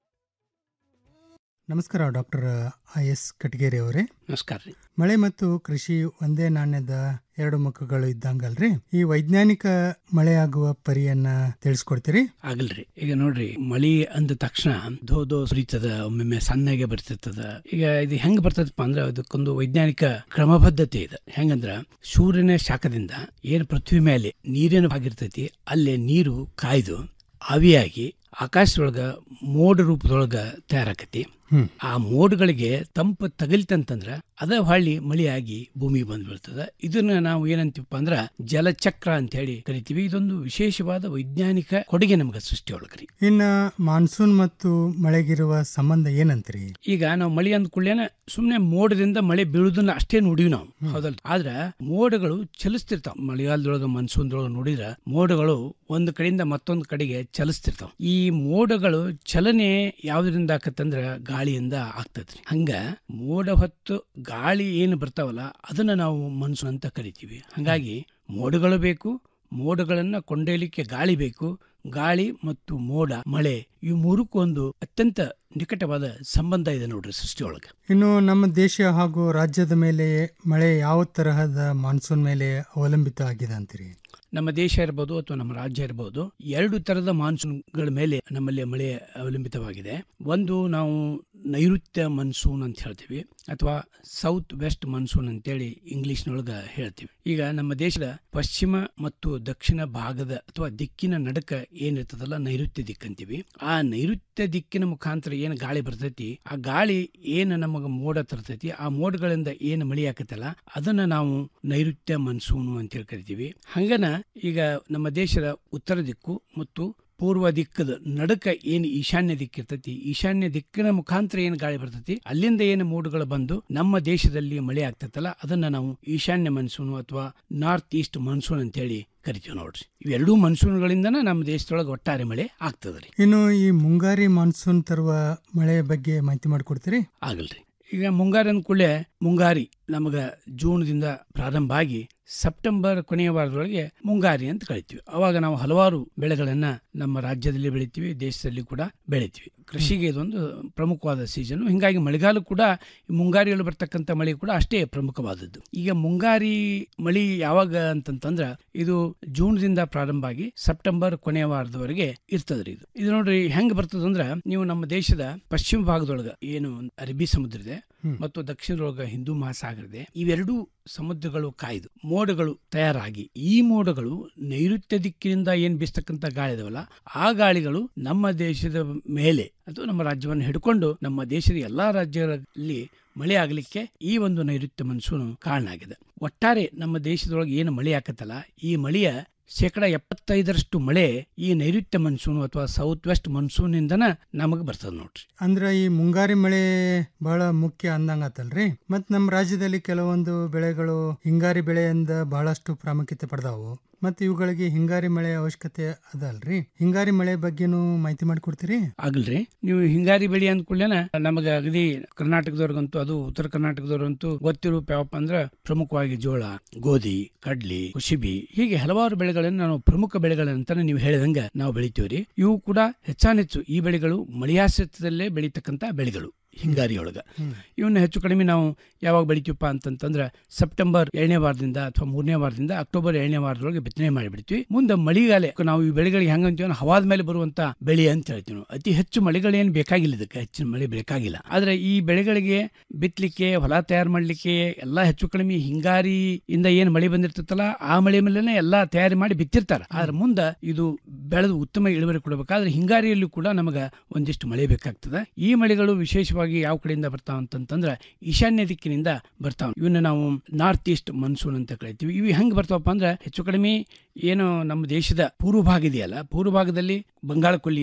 ನಮಸ್ಕಾರ ಡಾಕ್ಟರ್ ಐ ಎಸ್ ಕಟಗೇರಿ ಅವರೇ ನಮಸ್ಕಾರ ರೀ ಮಳೆ ಮತ್ತು ಕೃಷಿ ಒಂದೇ ನಾಣ್ಯದ ಎರಡು ಮುಖಗಳು ಇದ್ದಂಗಲ್ರಿ ಈ ವೈಜ್ಞಾನಿಕ ಮಳೆ ಆಗುವ ಪರಿಯನ್ನ ತಿಳಿಸ್ಕೊಡ್ತೀರಿ ಆಗಲ್ರಿ ಈಗ ನೋಡ್ರಿ ಮಳಿ ಅಂದ ತಕ್ಷಣ ಧೋ ಧೋ ಸುರಿತದ ಒಮ್ಮೊಮ್ಮೆ ಸಣ್ಣಗೆ ಬರ್ತಿರ್ತದ ಈಗ ಇದು ಹೆಂಗ್ ಬರ್ತದಪ್ಪ ಅಂದ್ರೆ ಅದಕ್ಕೊಂದು ವೈಜ್ಞಾನಿಕ ಕ್ರಮಬದ್ಧತೆ ಇದೆ ಹೆಂಗಂದ್ರ ಸೂರ್ಯನ ಶಾಖದಿಂದ ಏನ್ ಪೃಥ್ವಿ ಮೇಲೆ ನೀರಿನ ಭಾಗಿರ್ತೈತಿ ಅಲ್ಲೇ ನೀರು ಕಾಯ್ದು ಆವಿಯಾಗಿ ಆಕಾಶದೊಳಗ ಮೋಡ ರೂಪದೊಳಗ ತಯಾರಾಕತಿ ಹ್ಮ್. ಆ ಮೋಡ್ಗಳಿಗೆ ತಂಪು ತಗಲ್ತಂತಂದ್ರ ಅದ ಹೊಳ್ಳಿ ಮಳೆಯಾಗಿ ಭೂಮಿಗೆ ಬಂದ್ ಬೀಳ್ತದ ಇದನ್ನ ನಾವು ಏನಂತೀವಪ್ಪ ಅಂದ್ರ ಜಲಚಕ್ರ ಅಂತ ಹೇಳಿ ಕರಿತೀವಿ ಇದೊಂದು ವಿಶೇಷವಾದ ವೈಜ್ಞಾನಿಕ ಕೊಡುಗೆ ನಮ್ಗೆ ಸೃಷ್ಟಿಯೊಳಗ್ರಿ ಇನ್ನ ಮಾನ್ಸೂನ್ ಮತ್ತು ಮಳೆಗಿರುವ ಸಂಬಂಧ ಏನಂತೀರಿ ಈಗ ನಾವು ಮಳೆ ಅಂದ ಕೂಡಲೇನ ಸುಮ್ನೆ ಮೋಡದಿಂದ ಮಳೆ ಬೀಳುದನ್ನ ಅಷ್ಟೇ ನೋಡಿವಿ ನಾವು ಹೌದಲ್ಲ ಆದ್ರ ಮೋಡಗಳು ಚಲಿಸ್ತಿರ್ತಾವ ಮಳೆಗಾಲದೊಳಗ ಮನ್ಸೂನ್ದೊಳಗ ನೋಡಿದ್ರ ಮೋಡಗಳು ಒಂದು ಕಡೆಯಿಂದ ಮತ್ತೊಂದು ಕಡೆಗೆ ಚಲಿಸ್ತಿರ್ತಾವ ಈ ಮೋಡಗಳು ಚಲನೆ ಯಾವ್ದ್ರಿಂದ ಆಕತ್ತಂದ್ರ ಗಾಳಿಯಿಂದ ಆಗ್ತದ್ರಿ ಹಂಗ ಮೋಡ ಹೊತ್ತು ಗಾಳಿ ಏನು ಬರ್ತಾವಲ್ಲ ಅದನ್ನ ನಾವು ಮನ್ಸೂನ್ ಅಂತ ಕರಿತೀವಿ ಹಂಗಾಗಿ ಮೋಡಗಳು ಬೇಕು ಮೋಡಗಳನ್ನ ಕೊಂಡೊಯ್ಲಿಕ್ಕೆ ಗಾಳಿ ಬೇಕು ಗಾಳಿ ಮತ್ತು ಮೋಡ ಮಳೆ ಇವು ಮೂರಕ್ಕೂ ಒಂದು ಅತ್ಯಂತ ನಿಕಟವಾದ ಸಂಬಂಧ ಇದೆ ನೋಡ್ರಿ ಸೃಷ್ಟಿಯೊಳಗೆ ಇನ್ನು ನಮ್ಮ ದೇಶ ಹಾಗೂ ರಾಜ್ಯದ ಮೇಲೆ ಮಳೆ ಯಾವ ತರಹದ ಮಾನ್ಸೂನ್ ಮೇಲೆ ಅವಲಂಬಿತ ಆಗಿದೆ ಅಂತೀರಿ ನಮ್ಮ ದೇಶ ಇರಬಹುದು ಅಥವಾ ನಮ್ಮ ರಾಜ್ಯ ಇರಬಹುದು ಎರಡು ತರದ ಮಾನ್ಸೂನ್ಗಳ ಮೇಲೆ ನಮ್ಮಲ್ಲಿ ಮಳೆ ಅವಲಂಬಿತವಾಗಿದೆ ಒಂದು ನಾವು ನೈಋತ್ಯ ಮನ್ಸೂನ್ ಅಂತ ಹೇಳ್ತೀವಿ ಅಥವಾ ಸೌತ್ ವೆಸ್ಟ್ ಮನ್ಸೂನ್ ಅಂತೇಳಿ ಇಂಗ್ಲಿಷ್ನೊಳಗ ಹೇಳ್ತೀವಿ ಈಗ ನಮ್ಮ ದೇಶದ ಪಶ್ಚಿಮ ಮತ್ತು ದಕ್ಷಿಣ ಭಾಗದ ಅಥವಾ ದಿಕ್ಕಿನ ನಡಕ ಏನಿರ್ತದಲ್ಲ ನೈಋತ್ಯ ದಿಕ್ಕು ಅಂತೀವಿ ಆ ನೈಋತ್ಯ ದಿಕ್ಕಿನ ಮುಖಾಂತರ ಏನು ಗಾಳಿ ಬರ್ತೈತಿ ಆ ಗಾಳಿ ಏನು ನಮಗ ಮೋಡ ತರ್ತೈತಿ ಆ ಮೋಡಗಳಿಂದ ಏನು ಮಳೆ ಆಕತ್ತಲ್ಲ ಅದನ್ನ ನಾವು ನೈಋತ್ಯ ಮನ್ಸೂನು ಅಂತೇಳಿ ಕರಿತೀವಿ ಹಂಗನ ಈಗ ನಮ್ಮ ದೇಶದ ಉತ್ತರ ದಿಕ್ಕು ಮತ್ತು ಪೂರ್ವ ದಿಕ್ಕದ ನಡುಕ ಏನು ಈಶಾನ್ಯ ದಿಕ್ಕಿರ್ತೈತಿ ಈಶಾನ್ಯ ದಿಕ್ಕಿನ ಮುಖಾಂತರ ಏನು ಗಾಳಿ ಬರ್ತೈತಿ ಅಲ್ಲಿಂದ ಏನು ಮೋಡಗಳು ಬಂದು ನಮ್ಮ ದೇಶದಲ್ಲಿ ಮಳೆ ಆಗ್ತೈತಲ್ಲ ಅದನ್ನ ನಾವು ಈಶಾನ್ಯ ಮನ್ಸೂನು ಅಥವಾ ನಾರ್ತ್ ಈಸ್ಟ್ ಮನ್ಸೂನ್ ಅಂತೇಳಿ ಕರಿತೀವಿ ನೋಡ್ರಿ ಇವೆರಡೂ ಮನ್ಸೂನ್ಗಳಿಂದನ ನಮ್ಮ ದೇಶದೊಳಗೆ ಒಟ್ಟಾರೆ ಮಳೆ ಆಗ್ತದ್ರಿ ಇನ್ನು ಈ ಮುಂಗಾರಿ ಮಾನ್ಸೂನ್ ತರುವ ಮಳೆ ಬಗ್ಗೆ ಮಾಹಿತಿ ಮಾಡಿಕೊಡ್ತೀರಿ ಆಗಲ್ರಿ ಈಗ ಮುಂಗಾರಿ ಅಂದ ಕೂಡಲೇ ಮುಂಗಾರಿ ನಮಗ ಜೂನ್ದಿಂದ ಪ್ರಾರಂಭ ಆಗಿ ಸೆಪ್ಟೆಂಬರ್ ಕೊನೆಯ ವಾರದೊಳಗೆ ಮುಂಗಾರಿ ಅಂತ ಕಳಿತೀವಿ ಅವಾಗ ನಾವು ಹಲವಾರು ಬೆಳೆಗಳನ್ನ ನಮ್ಮ ರಾಜ್ಯದಲ್ಲಿ ಬೆಳಿತೀವಿ ದೇಶದಲ್ಲಿ ಕೂಡ ಬೆಳಿತೀವಿ ಕೃಷಿಗೆ ಇದೊಂದು ಪ್ರಮುಖವಾದ ಸೀಸನ್ ಹಿಂಗಾಗಿ ಮಳೆಗಾಲ ಕೂಡ ಈ ಮುಂಗಾರಿಯಲ್ಲಿ ಬರ್ತಕ್ಕಂಥ ಮಳೆ ಕೂಡ ಅಷ್ಟೇ ಪ್ರಮುಖವಾದದ್ದು ಈಗ ಮುಂಗಾರಿ ಮಳಿ ಯಾವಾಗ ಅಂತಂತಂದ್ರ ಇದು ಜೂನ್ದಿಂದ ಪ್ರಾರಂಭ ಆಗಿ ಸೆಪ್ಟೆಂಬರ್ ಕೊನೆಯ ವಾರದವರೆಗೆ ಇರ್ತದ್ರಿ ಇದು ಇದು ನೋಡ್ರಿ ಹೆಂಗ್ ಬರ್ತದಂದ್ರ ನೀವು ನಮ್ಮ ದೇಶದ ಪಶ್ಚಿಮ ಭಾಗದೊಳಗ ಏನು ಅರಬ್ಬಿ ಸಮುದ್ರ ಇದೆ ಮತ್ತು ದಕ್ಷಿಣದೊಳಗ ಹಿಂದೂ ಮಹಾಸಾಗರ ಇದೆ ಇವೆರಡೂ ಸಮುದ್ರಗಳು ಕಾಯ್ದು ಮೋಡಗಳು ತಯಾರಾಗಿ ಈ ಮೋಡಗಳು ನೈಋತ್ಯ ದಿಕ್ಕಿನಿಂದ ಏನ್ ಬೀಸ್ತಕ್ಕಂಥ ಗಾಳಿ ಇದಾವಲ್ಲ ಆ ಗಾಳಿಗಳು ನಮ್ಮ ದೇಶದ ಮೇಲೆ ಅಥವಾ ನಮ್ಮ ರಾಜ್ಯವನ್ನು ಹಿಡ್ಕೊಂಡು ನಮ್ಮ ದೇಶದ ಎಲ್ಲಾ ರಾಜ್ಯಗಳಲ್ಲಿ ಮಳೆ ಆಗಲಿಕ್ಕೆ ಈ ಒಂದು ನೈಋತ್ಯ ಮನ್ಸೂನು ಕಾರಣ ಆಗಿದೆ ಒಟ್ಟಾರೆ ನಮ್ಮ ದೇಶದೊಳಗೆ ಏನು ಮಳೆ ಆಕತ್ತಲ್ಲ ಈ ಮಳೆಯ ಶೇಕಡ ಎಪ್ಪತ್ತೈದರಷ್ಟು ಮಳೆ ಈ ನೈಋತ್ಯ ಮನ್ಸೂನ್ ಅಥವಾ ಸೌತ್ ವೆಸ್ಟ್ ಮನ್ಸೂನ್ ಇಂದನ ನಮಗ್ ಬರ್ತದ ನೋಡ್ರಿ ಅಂದ್ರ ಈ ಮುಂಗಾರಿ ಮಳೆ ಬಹಳ ಮುಖ್ಯ ಅಂದಂಗಾತಲ್ರಿ ಮತ್ ನಮ್ಮ ರಾಜ್ಯದಲ್ಲಿ ಕೆಲವೊಂದು ಬೆಳೆಗಳು ಹಿಂಗಾರಿ ಬೆಳೆಯಿಂದ ಬಹಳಷ್ಟು ಪ್ರಾಮುಖ್ಯತೆ ಪಡೆದಾವು ಮತ್ ಇವುಗಳಿಗೆ ಹಿಂಗಾರಿ ಮಳೆ ಅವಶ್ಯಕತೆ ಅದಲ್ರಿ ಹಿಂಗಾರಿ ಮಳೆ ಬಗ್ಗೆನೂ ಮಾಹಿತಿ ಮಾಡಿಕೊಡ್ತೀರಿ ಆಗಲ್ರಿ ನೀವು ಹಿಂಗಾರಿ ಬೆಳೆ ಅಂದ ಕೂಡಲೇನ ನಮಗ ಅಗದಿ ಕರ್ನಾಟಕದವ್ರಿಗಂತೂ ಅದು ಉತ್ತರ ಕರ್ನಾಟಕದವ್ರಂತೂ ಗೊತ್ತಿರೋ ಯಾವಪ್ಪ ಅಂದ್ರ ಪ್ರಮುಖವಾಗಿ ಜೋಳ ಗೋಧಿ ಕಡ್ಲಿ ಕುಶಿಬಿ ಹೀಗೆ ಹಲವಾರು ಬೆಳೆಗಳನ್ನ ನಾವು ಪ್ರಮುಖ ಬೆಳೆಗಳಂತಾನೆ ನೀವು ಹೇಳಿದಂಗ ನಾವು ಬೆಳಿತೀವ್ರಿ ಇವು ಕೂಡ ಹೆಚ್ಚಾನೆಚ್ಚು ಈ ಬೆಳೆಗಳು ಮಳೆಯಾಶ್ರಿತದಲ್ಲೇ ಬೆಳೀತಕ್ಕಂತ ಬೆಳೆಗಳು ಹಿಂಗಾರಿಯೊಳಗ ಇವನ್ನ ಹೆಚ್ಚು ಕಡಿಮೆ ನಾವು ಯಾವಾಗ ಬೆಳಿತೀವಪ್ಪ ಅಂತಂತಂದ್ರೆ ಸೆಪ್ಟೆಂಬರ್ ಏಳನೇ ವಾರದಿಂದ ಅಥವಾ ಮೂರನೇ ವಾರದಿಂದ ಅಕ್ಟೋಬರ್ ಏಳನೇ ವಾರದೊಳಗೆ ಬಿತ್ತನೆ ಮಾಡಿಬಿಡ್ತೀವಿ ಮುಂದೆ ಮಳಿಗಾಲ ನಾವು ಈ ಬೆಳೆಗಳಿಗೆ ಹೆಂಗಂತೀವಿ ಹವಾದ ಮೇಲೆ ಬರುವಂತ ಬೆಳೆ ಅಂತ ಹೇಳ್ತೀವಿ ನಾವು ಅತಿ ಹೆಚ್ಚು ಮಳೆಗಳೇನು ಬೇಕಾಗಿಲ್ಲ ಇದಕ್ಕೆ ಹೆಚ್ಚಿನ ಮಳೆ ಬೇಕಾಗಿಲ್ಲ ಆದ್ರೆ ಈ ಬೆಳೆಗಳಿಗೆ ಬಿತ್ತಲಿಕ್ಕೆ ಹೊಲ ತಯಾರು ಮಾಡ್ಲಿಕ್ಕೆ ಎಲ್ಲಾ ಹೆಚ್ಚು ಕಡಿಮೆ ಹಿಂಗಾರಿ ಇಂದ ಏನ್ ಮಳೆ ಬಂದಿರ್ತೈತಲ್ಲ ಆ ಮಳೆ ಮೇಲೆನೆ ಎಲ್ಲಾ ತಯಾರಿ ಮಾಡಿ ಬಿತ್ತಿರ್ತಾರ ಆದ್ರೆ ಮುಂದ ಇದು ಬೆಳೆದು ಉತ್ತಮ ಇಳುವರಿ ಕೊಡಬೇಕಾದ್ರೆ ಹಿಂಗಾರಿಯಲ್ಲೂ ಕೂಡ ನಮಗ ಒಂದಿಷ್ಟು ಮಳೆ ಬೇಕಾಗ್ತದೆ ಈ ಮಳೆಗಳು ವಿಶೇಷವಾಗಿ ಯಾವ ಕಡೆಯಿಂದ ಬರ್ತಾವ ಅಂತಂತಂದ್ರೆ ಈಶಾನ್ಯ ದಿಕ್ಕಿನಿಂದ ಬರ್ತಾವ ಇವನ್ನ ನಾವು ನಾರ್ತ್ ಈಸ್ಟ್ ಮನ್ಸೂನ್ ಅಂತ ಕರಿತೀವಿ ಇವು ಹೆಂಗ್ ಬರ್ತಾವಪ್ಪ ಅಂದ್ರೆ ಹೆಚ್ಚು ಕಡಿಮೆ ಏನು ನಮ್ಮ ದೇಶದ ಪೂರ್ವ ಭಾಗ ಇದೆಯಲ್ಲ ಪೂರ್ವ ಭಾಗದಲ್ಲಿ ಬಂಗಾಳ ಕೊಲ್ಲಿ ಇದೆ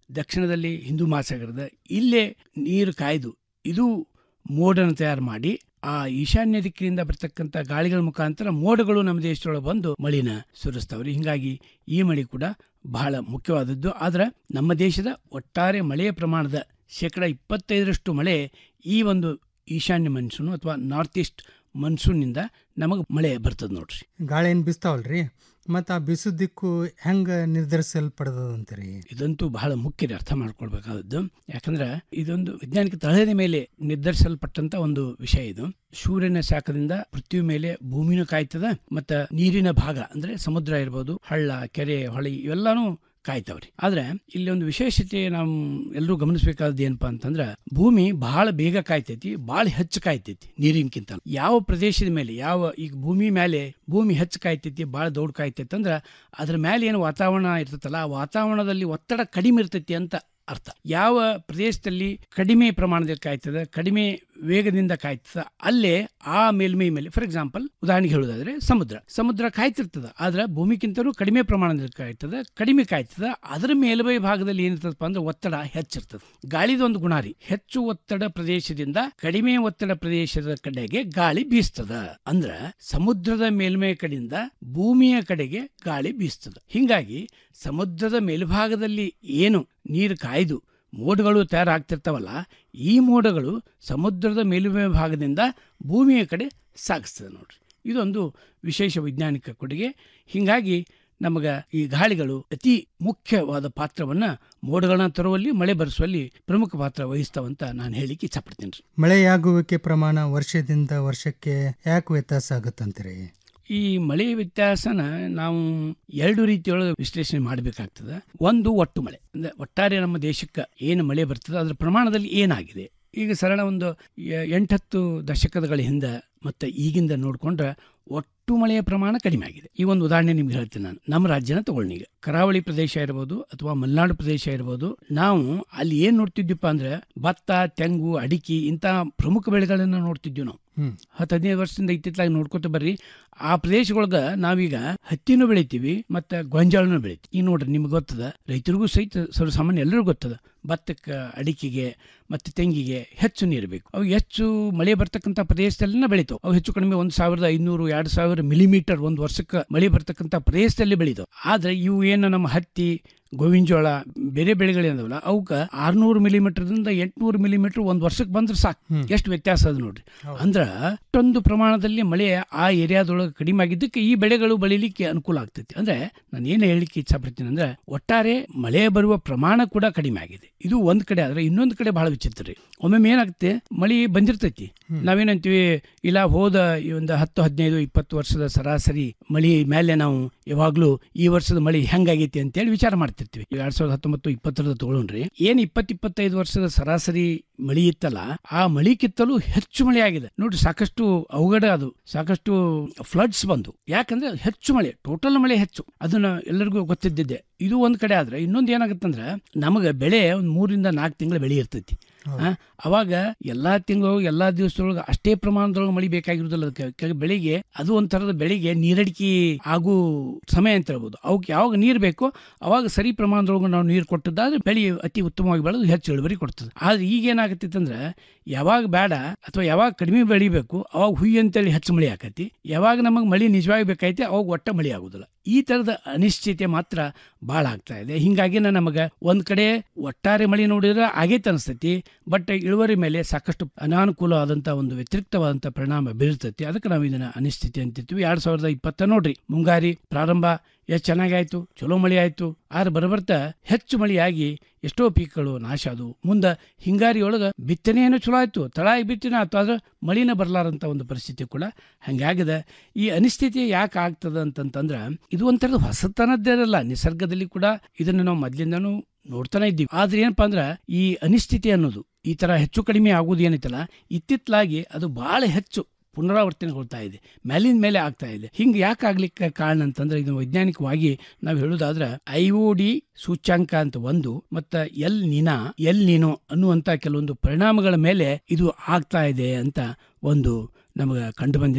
ದಕ್ಷಿಣದಲ್ಲಿ ಹಿಂದೂ ಮಹಾಸಾಗರದ ಇಲ್ಲೇ ನೀರು ಕಾಯ್ದು ಇದು ಮೋಡನ್ನು ತಯಾರು ಮಾಡಿ ಆ ಈಶಾನ್ಯ ದಿಕ್ಕಿನಿಂದ ಬರ್ತಕ್ಕಂಥ ಗಾಳಿಗಳ ಮುಖಾಂತರ ಮೋಡಗಳು ನಮ್ಮ ದೇಶದೊಳಗೆ ಬಂದು ಮಳಿನ ಸುರಿಸ್ತಾವ್ರಿ ಹಿಂಗಾಗಿ ಈ ಮಳೆ ಕೂಡ ಬಹಳ ಮುಖ್ಯವಾದದ್ದು ಆದ್ರೆ ನಮ್ಮ ದೇಶದ ಒಟ್ಟಾರೆ ಮಳೆಯ ಪ್ರಮಾಣದ ಶೇಕಡ ಇಪ್ಪತ್ತೈದರಷ್ಟು ಮಳೆ ಈ ಒಂದು ಈಶಾನ್ಯ ಮನ್ಸೂನ್ ಅಥವಾ ನಾರ್ತ್ ಈಸ್ಟ್ ಮನ್ಸೂನ್ನಿಂದ ನಮಗೆ ಮಳೆ ಬರ್ತದೆ ನೋಡ್ರಿ ಗಾಳಿ ಏನು ಬೀಸ್ತಾವಲ್ರಿ ಮತ್ತು ಆ ಬೀಸೋ ದಿಕ್ಕು ಹೆಂಗೆ ನಿರ್ಧರಿಸಲ್ಪಡ್ತದಂತೀರಿ ಇದಂತೂ ಬಹಳ ಮುಖ್ಯ ಅರ್ಥ ಮಾಡ್ಕೊಳ್ಬೇಕಾದದ್ದು ಯಾಕಂದ್ರೆ ಇದೊಂದು ವೈಜ್ಞಾನಿಕ ತಳಹದಿ ಮೇಲೆ ನಿರ್ಧರಿಸಲ್ಪಟ್ಟಂತ ಒಂದು ವಿಷಯ ಇದು ಸೂರ್ಯನ ಶಾಖದಿಂದ ಪೃಥ್ವಿ ಮೇಲೆ ಭೂಮಿನೂ ಕಾಯ್ತದ ಮತ್ತ ನೀರಿನ ಭಾಗ ಅಂದ್ರೆ ಸಮುದ್ರ ಇರ್ಬೋದು ಹಳ್ಳ ಕೆರೆ ಹೊಳಿ ಇವೆಲ್ಲಾನು ಕಾಯ್ತಾವ್ರಿ ಆದ್ರೆ ಇಲ್ಲಿ ಒಂದು ವಿಶೇಷತೆ ನಾವು ಎಲ್ಲರೂ ಗಮನಿಸಬೇಕಾದ ಏನಪ್ಪಾ ಅಂತಂದ್ರ ಭೂಮಿ ಬಹಳ ಬೇಗ ಕಾಯ್ತೈತಿ ಬಹಳ ಹೆಚ್ಚು ಕಾಯ್ತೈತಿ ನೀರಿನಕ್ಕಿಂತ ಯಾವ ಪ್ರದೇಶದ ಮೇಲೆ ಯಾವ ಈಗ ಭೂಮಿ ಮೇಲೆ ಭೂಮಿ ಹೆಚ್ಚು ಕಾಯ್ತೈತಿ ಬಹಳ ದೊಡ್ಡ ಕಾಯ್ತೈತಿ ಅಂದ್ರ ಅದ್ರ ಮೇಲೆ ಏನು ವಾತಾವರಣ ಇರ್ತೈತಲ್ಲ ಆ ವಾತಾವರಣದಲ್ಲಿ ಒತ್ತಡ ಕಡಿಮೆ ಇರ್ತೈತಿ ಅಂತ ಅರ್ಥ ಯಾವ ಪ್ರದೇಶದಲ್ಲಿ ಕಡಿಮೆ ಪ್ರಮಾಣದಲ್ಲಿ ಕಾಯ್ತದ ಕಡಿಮೆ ವೇಗದಿಂದ ಕಾಯ್ತದ ಅಲ್ಲೇ ಆ ಮೇಲ್ಮೈ ಮೇಲೆ ಫಾರ್ ಎಕ್ಸಾಂಪಲ್ ಉದಾಹರಣೆಗೆ ಹೇಳೋದಾದ್ರೆ ಸಮುದ್ರ ಸಮುದ್ರ ಕಾಯ್ತಿರ್ತದ ಆದ್ರೆ ಭೂಮಿಗಿಂತಲೂ ಕಡಿಮೆ ಪ್ರಮಾಣದಲ್ಲಿ ಕಾಯ್ತದ ಕಡಿಮೆ ಕಾಯ್ತದ ಅದರ ಮೇಲ್ಮೈ ಭಾಗದಲ್ಲಿ ಏನಿರ್ತದಪ್ಪ ಅಂದ್ರೆ ಒತ್ತಡ ಹೆಚ್ಚಿರ್ತದ ಗಾಳಿದೊಂದು ಗುಣ ರೀ ಹೆಚ್ಚು ಒತ್ತಡ ಪ್ರದೇಶದಿಂದ ಕಡಿಮೆ ಒತ್ತಡ ಪ್ರದೇಶದ ಕಡೆಗೆ ಗಾಳಿ ಬೀಸ್ತದ ಅಂದ್ರ ಸಮುದ್ರದ ಮೇಲ್ಮೈ ಕಡೆಯಿಂದ ಭೂಮಿಯ ಕಡೆಗೆ ಗಾಳಿ ಬೀಸ್ತದ ಹಿಂಗಾಗಿ ಸಮುದ್ರದ ಮೇಲ್ಭಾಗದಲ್ಲಿ ಏನು ನೀರು ಕಾಯ್ದು ಮೋಡಗಳು ತಯಾರಾಗ್ತಿರ್ತಾವಲ್ಲ ಈ ಮೋಡಗಳು ಸಮುದ್ರದ ಮೇಲ್ಮೈ ಭಾಗದಿಂದ ಭೂಮಿಯ ಕಡೆ ಸಾಗಿಸ್ತದೆ ನೋಡ್ರಿ ಇದೊಂದು ವಿಶೇಷ ವೈಜ್ಞಾನಿಕ ಕೊಡುಗೆ ಹಿಂಗಾಗಿ ನಮಗ ಈ ಗಾಳಿಗಳು ಅತಿ ಮುಖ್ಯವಾದ ಪಾತ್ರವನ್ನ ಮೋಡಗಳನ್ನ ತರುವಲ್ಲಿ ಮಳೆ ಬರೆಸುವಲ್ಲಿ ಪ್ರಮುಖ ಪಾತ್ರ ವಹಿಸ್ತಾವಂತ ನಾನು ಹೇಳಿಕ್ಕೆ ಇಚ್ಛಪಡ್ತೀನಿ ಮಳೆಯಾಗುವಿಕೆ ಪ್ರಮಾಣ ವರ್ಷದಿಂದ ವರ್ಷಕ್ಕೆ ಯಾಕೆ ವ್ಯತ್ಯಾಸ ಆಗುತ್ತಂತೀರಿ ಈ ಮಳೆ ವ್ಯತ್ಯಾಸನ ನಾವು ಎರಡು ರೀತಿಯೊಳಗೆ ವಿಶ್ಲೇಷಣೆ ಮಾಡಬೇಕಾಗ್ತದೆ ಒಂದು ಒಟ್ಟು ಮಳೆ ಅಂದ್ರೆ ಒಟ್ಟಾರೆ ನಮ್ಮ ದೇಶಕ್ಕೆ ಏನು ಮಳೆ ಬರ್ತದೆ ಅದರ ಪ್ರಮಾಣದಲ್ಲಿ ಏನಾಗಿದೆ ಈಗ ಸರಳ ಒಂದು ಎ- ಎಂಟತ್ತು ದಶಕಗಳ ಹಿಂದೆ ಮತ್ತೆ ಈಗಿಂದ ನೋಡಿಕೊಂಡ್ರೆ ಒಟ್ಟು ಮಳೆಯ ಪ್ರಮಾಣ ಕಡಿಮೆ ಆಗಿದೆ ಈ ಒಂದು ಉದಾಹರಣೆ ನಿಮ್ಗೆ ಹೇಳ್ತೀನಿ ನಾನು ನಮ್ಮ ರಾಜ್ಯನ ತಗೊಳ್ಳಿ ಈಗ ಕರಾವಳಿ ಪ್ರದೇಶ ಇರ್ಬೋದು ಅಥವಾ ಮಲೆನಾಡು ಪ್ರದೇಶ ಇರ್ಬೋದು ನಾವು ಅಲ್ಲಿ ಏನ್ ನೋಡ್ತಿದ್ವಿಪ್ಪ ಅಂದ್ರೆ ಭತ್ತ ತೆಂಗು ಅಡಿಕೆ ಇಂಥ ಪ್ರಮುಖ ಬೆಳೆಗಳನ್ನ ನೋಡ್ತಿದ್ವಿ ನಾವು ಹತ್ತು ಹದಿನೈದು ವರ್ಷದಿಂದ ಇತ್ತಿತ್ತಲಾಗಿ ನೋಡ್ಕೊತ ಬರ್ರಿ ಆ ಪ್ರದೇಶಗೊಳಗ ನಾವೀಗ ಹತ್ತಿನೂ ಬೆಳಿತೀವಿ ಮತ್ತೆ ಗೊಂಜಾಳನೂ ಬೆಳಿತೀವಿ ಈಗ ನೋಡ್ರಿ ನಿಮ್ಗೆ ಗೊತ್ತದ ರೈತರಿಗೂ ಸಹಿತ ಸರ್ವಸಾಮಾನ್ಯ ಎಲ್ಲರಿಗೂ ಗೊತ್ತದ ಭತ್ತಕ್ಕೆ ಅಡಿಕೆಗೆ ಮತ್ತೆ ತೆಂಗಿಗೆ ಹೆಚ್ಚು ನೀರು ಬೇಕು ಅವು ಹೆಚ್ಚು ಮಳೆ ಬರ್ತಕ್ಕಂಥ ಪ್ರದೇಶದಲ್ಲಿನ ಬೆಳಿತಾವೆ ಅವು ಹೆಚ್ಚು ಕಡಿಮೆ ಒಂದು ಸಾವಿರದ ಐನೂರು ಎರಡು ಸಾವಿರ ಮಿಲಿಮೀಟರ್ ಒಂದು ವರ್ಷಕ್ಕೆ ಮಳೆ ಬರ್ತಕ್ಕಂಥ ಪ್ರದೇಶದಲ್ಲಿ ಬೆಳಿತಾವೆ ಆದ್ರೆ ಇವು ಏನು ನಮ್ಮ ಹತ್ತಿ ಗೋವಿನ ಜೋಳ ಬೇರೆ ಬೆಳೆಗಳಿದಾವಲ್ಲ ಅವಕ್ಕೆ ಆರ್ನೂರು ಮಿಲಿಮೀಟರ್ದಿಂದ ಎಂಟ್ನೂರು ಮಿಲಿಮೀಟರ್ ಒಂದು ವರ್ಷಕ್ಕೆ ಬಂದ್ರೆ ಸಾಕು ಎಷ್ಟು ವ್ಯತ್ಯಾಸ ಅದ ನೋಡ್ರಿ ಅಂದ್ರ ಅಷ್ಟೊಂದು ಪ್ರಮಾಣದಲ್ಲಿ ಮಳೆ ಆ ಏರಿಯಾದೊಳಗೆ ಕಡಿಮೆ ಆಗಿದ್ದಕ್ಕೆ ಈ ಬೆಳೆಗಳು ಬೆಳಿಲಿಕ್ಕೆ ಅನುಕೂಲ ಆಗ್ತೈತಿ ಅಂದ್ರೆ ನಾನು ಏನು ಹೇಳಿಕ್ಕೆ ಇಚ್ಛಪಡ್ತೀನಿ ಅಂದ್ರೆ ಒಟ್ಟಾರೆ ಮಳೆ ಬರುವ ಪ್ರಮಾಣ ಕೂಡ ಕಡಿಮೆ ಆಗಿದೆ ಇದು ಒಂದ್ ಕಡೆ ಆದ್ರೆ ಇನ್ನೊಂದು ಕಡೆ ಬಹಳ ವಿಚಿತ್ರ ರೀ ಒಮ್ಮೊಮ್ಮೆ ಏನಾಗುತ್ತೆ ಮಳೆ ಬಂದಿರ್ತೈತಿ ನಾವೇನಂತೀವಿ ಇಲ್ಲ ಹೋದ ಈ ಒಂದು ಹತ್ತು ಹದಿನೈದು ಇಪ್ಪತ್ತು ವರ್ಷದ ಸರಾಸರಿ ಮಳಿ ಮೇಲೆ ನಾವು ಯಾವಾಗ್ಲೂ ಈ ವರ್ಷದ ಮಳಿ ಹೆಂಗಾಗೈತಿ ಅಂತೇಳಿ ವಿಚಾರ ಮಾಡ್ತಿರ್ತೀವಿ ಈಗ ಎರಡ್ ಸಾವಿರದ ಹತ್ತೊಂಬತ್ತು ಇಪ್ಪತ್ತರದ ತಗೊಳ್ರಿ ಏನ್ ಇಪ್ಪತ್ ಇಪ್ಪತ್ತೈದು ವರ್ಷದ ಸರಾಸರಿ ಮಳಿ ಇತ್ತಲ್ಲ ಆ ಮಳಿಗಿಂತಲೂ ಹೆಚ್ಚು ಮಳೆ ಆಗಿದೆ ನೋಡ್ರಿ ಸಾಕಷ್ಟು ಅವಘಡ ಅದು ಸಾಕಷ್ಟು ಫ್ಲಡ್ಸ್ ಬಂದು ಯಾಕಂದ್ರೆ ಹೆಚ್ಚು ಮಳೆ ಟೋಟಲ್ ಮಳೆ ಹೆಚ್ಚು ಅದನ್ನ ಎಲ್ಲರಿಗೂ ಗೊತ್ತಿದ್ದಿದ್ದೆ ಇದು ಒಂದ್ ಕಡೆ ಆದ್ರೆ ಇನ್ನೊಂದು ಏನಾಗುತ್ತಂದ್ರೆ ನಮಗೆ ಬೆಳೆ ಒಂದ್ ಮೂರಿಂದ ನಾಲ್ಕು ತಿಂಗಳ ಬೆಳೆ ಇರ್ತೈತಿ ಆ, ಅವಾಗ ಎಲ್ಲಾ ತಿಂಗಳು ಎಲ್ಲಾ ದಿವಸದೊಳಗೆ ಅಷ್ಟೇ ಪ್ರಮಾಣದೊಳಗೆ ಮಳಿ ಬೇಕಾಗಿರುದಿಲ್ಲ ಅದಕ್ಕೆ ಯಾಕಂದ್ರೆ ಬೆಳಿಗ್ಗೆ ಅದು ಒಂಥರದ ಬೆಳಿಗ್ಗೆ ನೀರಡಿಕೆ ಆಗು ಸಮಯ ಅಂತ ಹೇಳ್ಬೋದು ಅವಕ್ಕೆ ಯಾವಾಗ ನೀರು ಬೇಕೋ ಅವಾಗ ಸರಿ ಪ್ರಮಾಣದೊಳಗೆ ನಾವು ನೀರು ಕೊಟ್ಟದ್ದಾದ್ರೆ ಬೆಳೆ ಅತಿ ಉತ್ತಮವಾಗಿ ಬೆಳೆದು ಹೆಚ್ಚು ಇಳುವರಿ ಕೊಡ್ತದೆ ಆದ್ರೆ ಈಗ ಏನಾಗತ್ತಿತ್ತಂದ್ರೆ ಯಾವಾಗ ಬೇಡ ಅಥವಾ ಯಾವಾಗ ಕಡಿಮೆ ಬೆಳಿಬೇಕು ಅವಾಗ ಹುಯ್ಯಿ ಅಂತೇಳಿ ಹೆಚ್ಚು ಮಳೆ ಆಕತಿ ಯಾವಾಗ ನಮಗೆ ಮಳಿ ನಿಜವಾಗಿ ಬೇಕೈತೆ ಅವಾಗ ಒಟ್ಟ ಮಳಿ ಆಗುದಿಲ್ಲ ಈ ತರದ ಅನಿಶ್ಚಿತೆ ಮಾತ್ರ ಭಾಳ ಆಗ್ತಾ ಇದೆ ಹಿಂಗಾಗಿ ನಮಗೆ ಒಂದ್ ಕಡೆ ಒಟ್ಟಾರೆ ಮಳಿ ನೋಡಿದ್ರೆ ಆಗೈತೆ ಅನಿಸ್ತೈತಿ ಬಟ್ ಇಳುವರಿ ಮೇಲೆ ಸಾಕಷ್ಟು ಅನಾನುಕೂಲವಾದಂತ ಒಂದು ವ್ಯತಿರಿಕ್ತವಾದಂತ ಪರಿಣಾಮ ಬೀರ್ತೈತಿ ಅದಕ್ಕೆ ನಾವು ಇದನ್ನ ಅನಿಶ್ಚಿತಿ ಅಂತಿರ್ತೀವಿ ಎರಡ್ ಸಾವಿರದ ಇಪ್ಪತ್ತ ನೋಡ್ರಿ ಮುಂಗಾರಿ ಪ್ರಾರಂಭ ಎಷ್ಟು ಚೆನ್ನಾಗಾಯ್ತು ಚಲೋ ಮಳೆ ಆಯ್ತು ಆದ್ರೆ ಬರಬರ್ತಾ ಹೆಚ್ಚು ಮಳೆಯಾಗಿ ಎಷ್ಟೋ ಪೀಕ್ಗಳು ನಾಶ ಆದವು ಮುಂದೆ ಹಿಂಗಾರಿ ಒಳಗೆ ಬಿತ್ತನೆಯನ್ನು ಚಲೋ ಆಯ್ತು ತಳಾಗಿ ಬಿತ್ತನೆ ಆಯ್ತು ಆದ್ರೆ ಮಳಿನ ಬರಲಾರಂತ ಒಂದು ಪರಿಸ್ಥಿತಿ ಕೂಡ ಹಂಗಾಗಿದೆ ಈ ಅನಿಶ್ಚಿತಿ ಯಾಕೆ ಆಗ್ತದ ಅಂತಂತಂದ್ರೆ ಇದು ಒಂಥರದ ಹೊಸತನದ್ದೇನಲ್ಲ ನಿಸರ್ಗದಲ್ಲಿ ಕೂಡ ಇದನ್ನು ನಾವು ಮೊದ್ಲಿಂದನೂ ನೋಡ್ತಾನೆ ಇದ್ದೀವಿ ಆದ್ರೆ ಏನಪ್ಪಾ ಅಂದ್ರೆ ಈ ಅನಿಶ್ಚಿತಿ ಅನ್ನೋದು ಈ ತರ ಹೆಚ್ಚು ಕಡಿಮೆ ಆಗುವುದು ಏನೈತಲ್ಲ ಇತ್ತಿತ್ತಲಾಗಿ ಅದು ಬಹಳ ಹೆಚ್ಚು ಪುನರಾವರ್ತನೆಗೊಳ್ತಾ ಇದೆ ಮೇಲಿನ ಮೇಲೆ ಆಗ್ತಾ ಇದೆ ಹಿಂಗೆ ಯಾಕೆ ಆಗ್ಲಿಕ್ಕೆ ಕಾರಣ ಅಂತಂದ್ರೆ ಇದು ವೈಜ್ಞಾನಿಕವಾಗಿ ನಾವು ಹೇಳೋದಾದ್ರೆ ಐ ಒ ಡಿ ಸೂಚ್ಯಾಂಕ ಅಂತ ಒಂದು ಮತ್ತ ಎಲ್ ನಿನಾ ಎಲ್ ನೀನೋ ಅನ್ನುವಂತ ಕೆಲವೊಂದು ಪರಿಣಾಮಗಳ ಮೇಲೆ ಇದು ಆಗ್ತಾ ಇದೆ ಅಂತ ಒಂದು ನಮಗೆ ಕಂಡು ಬಂದಿದೆ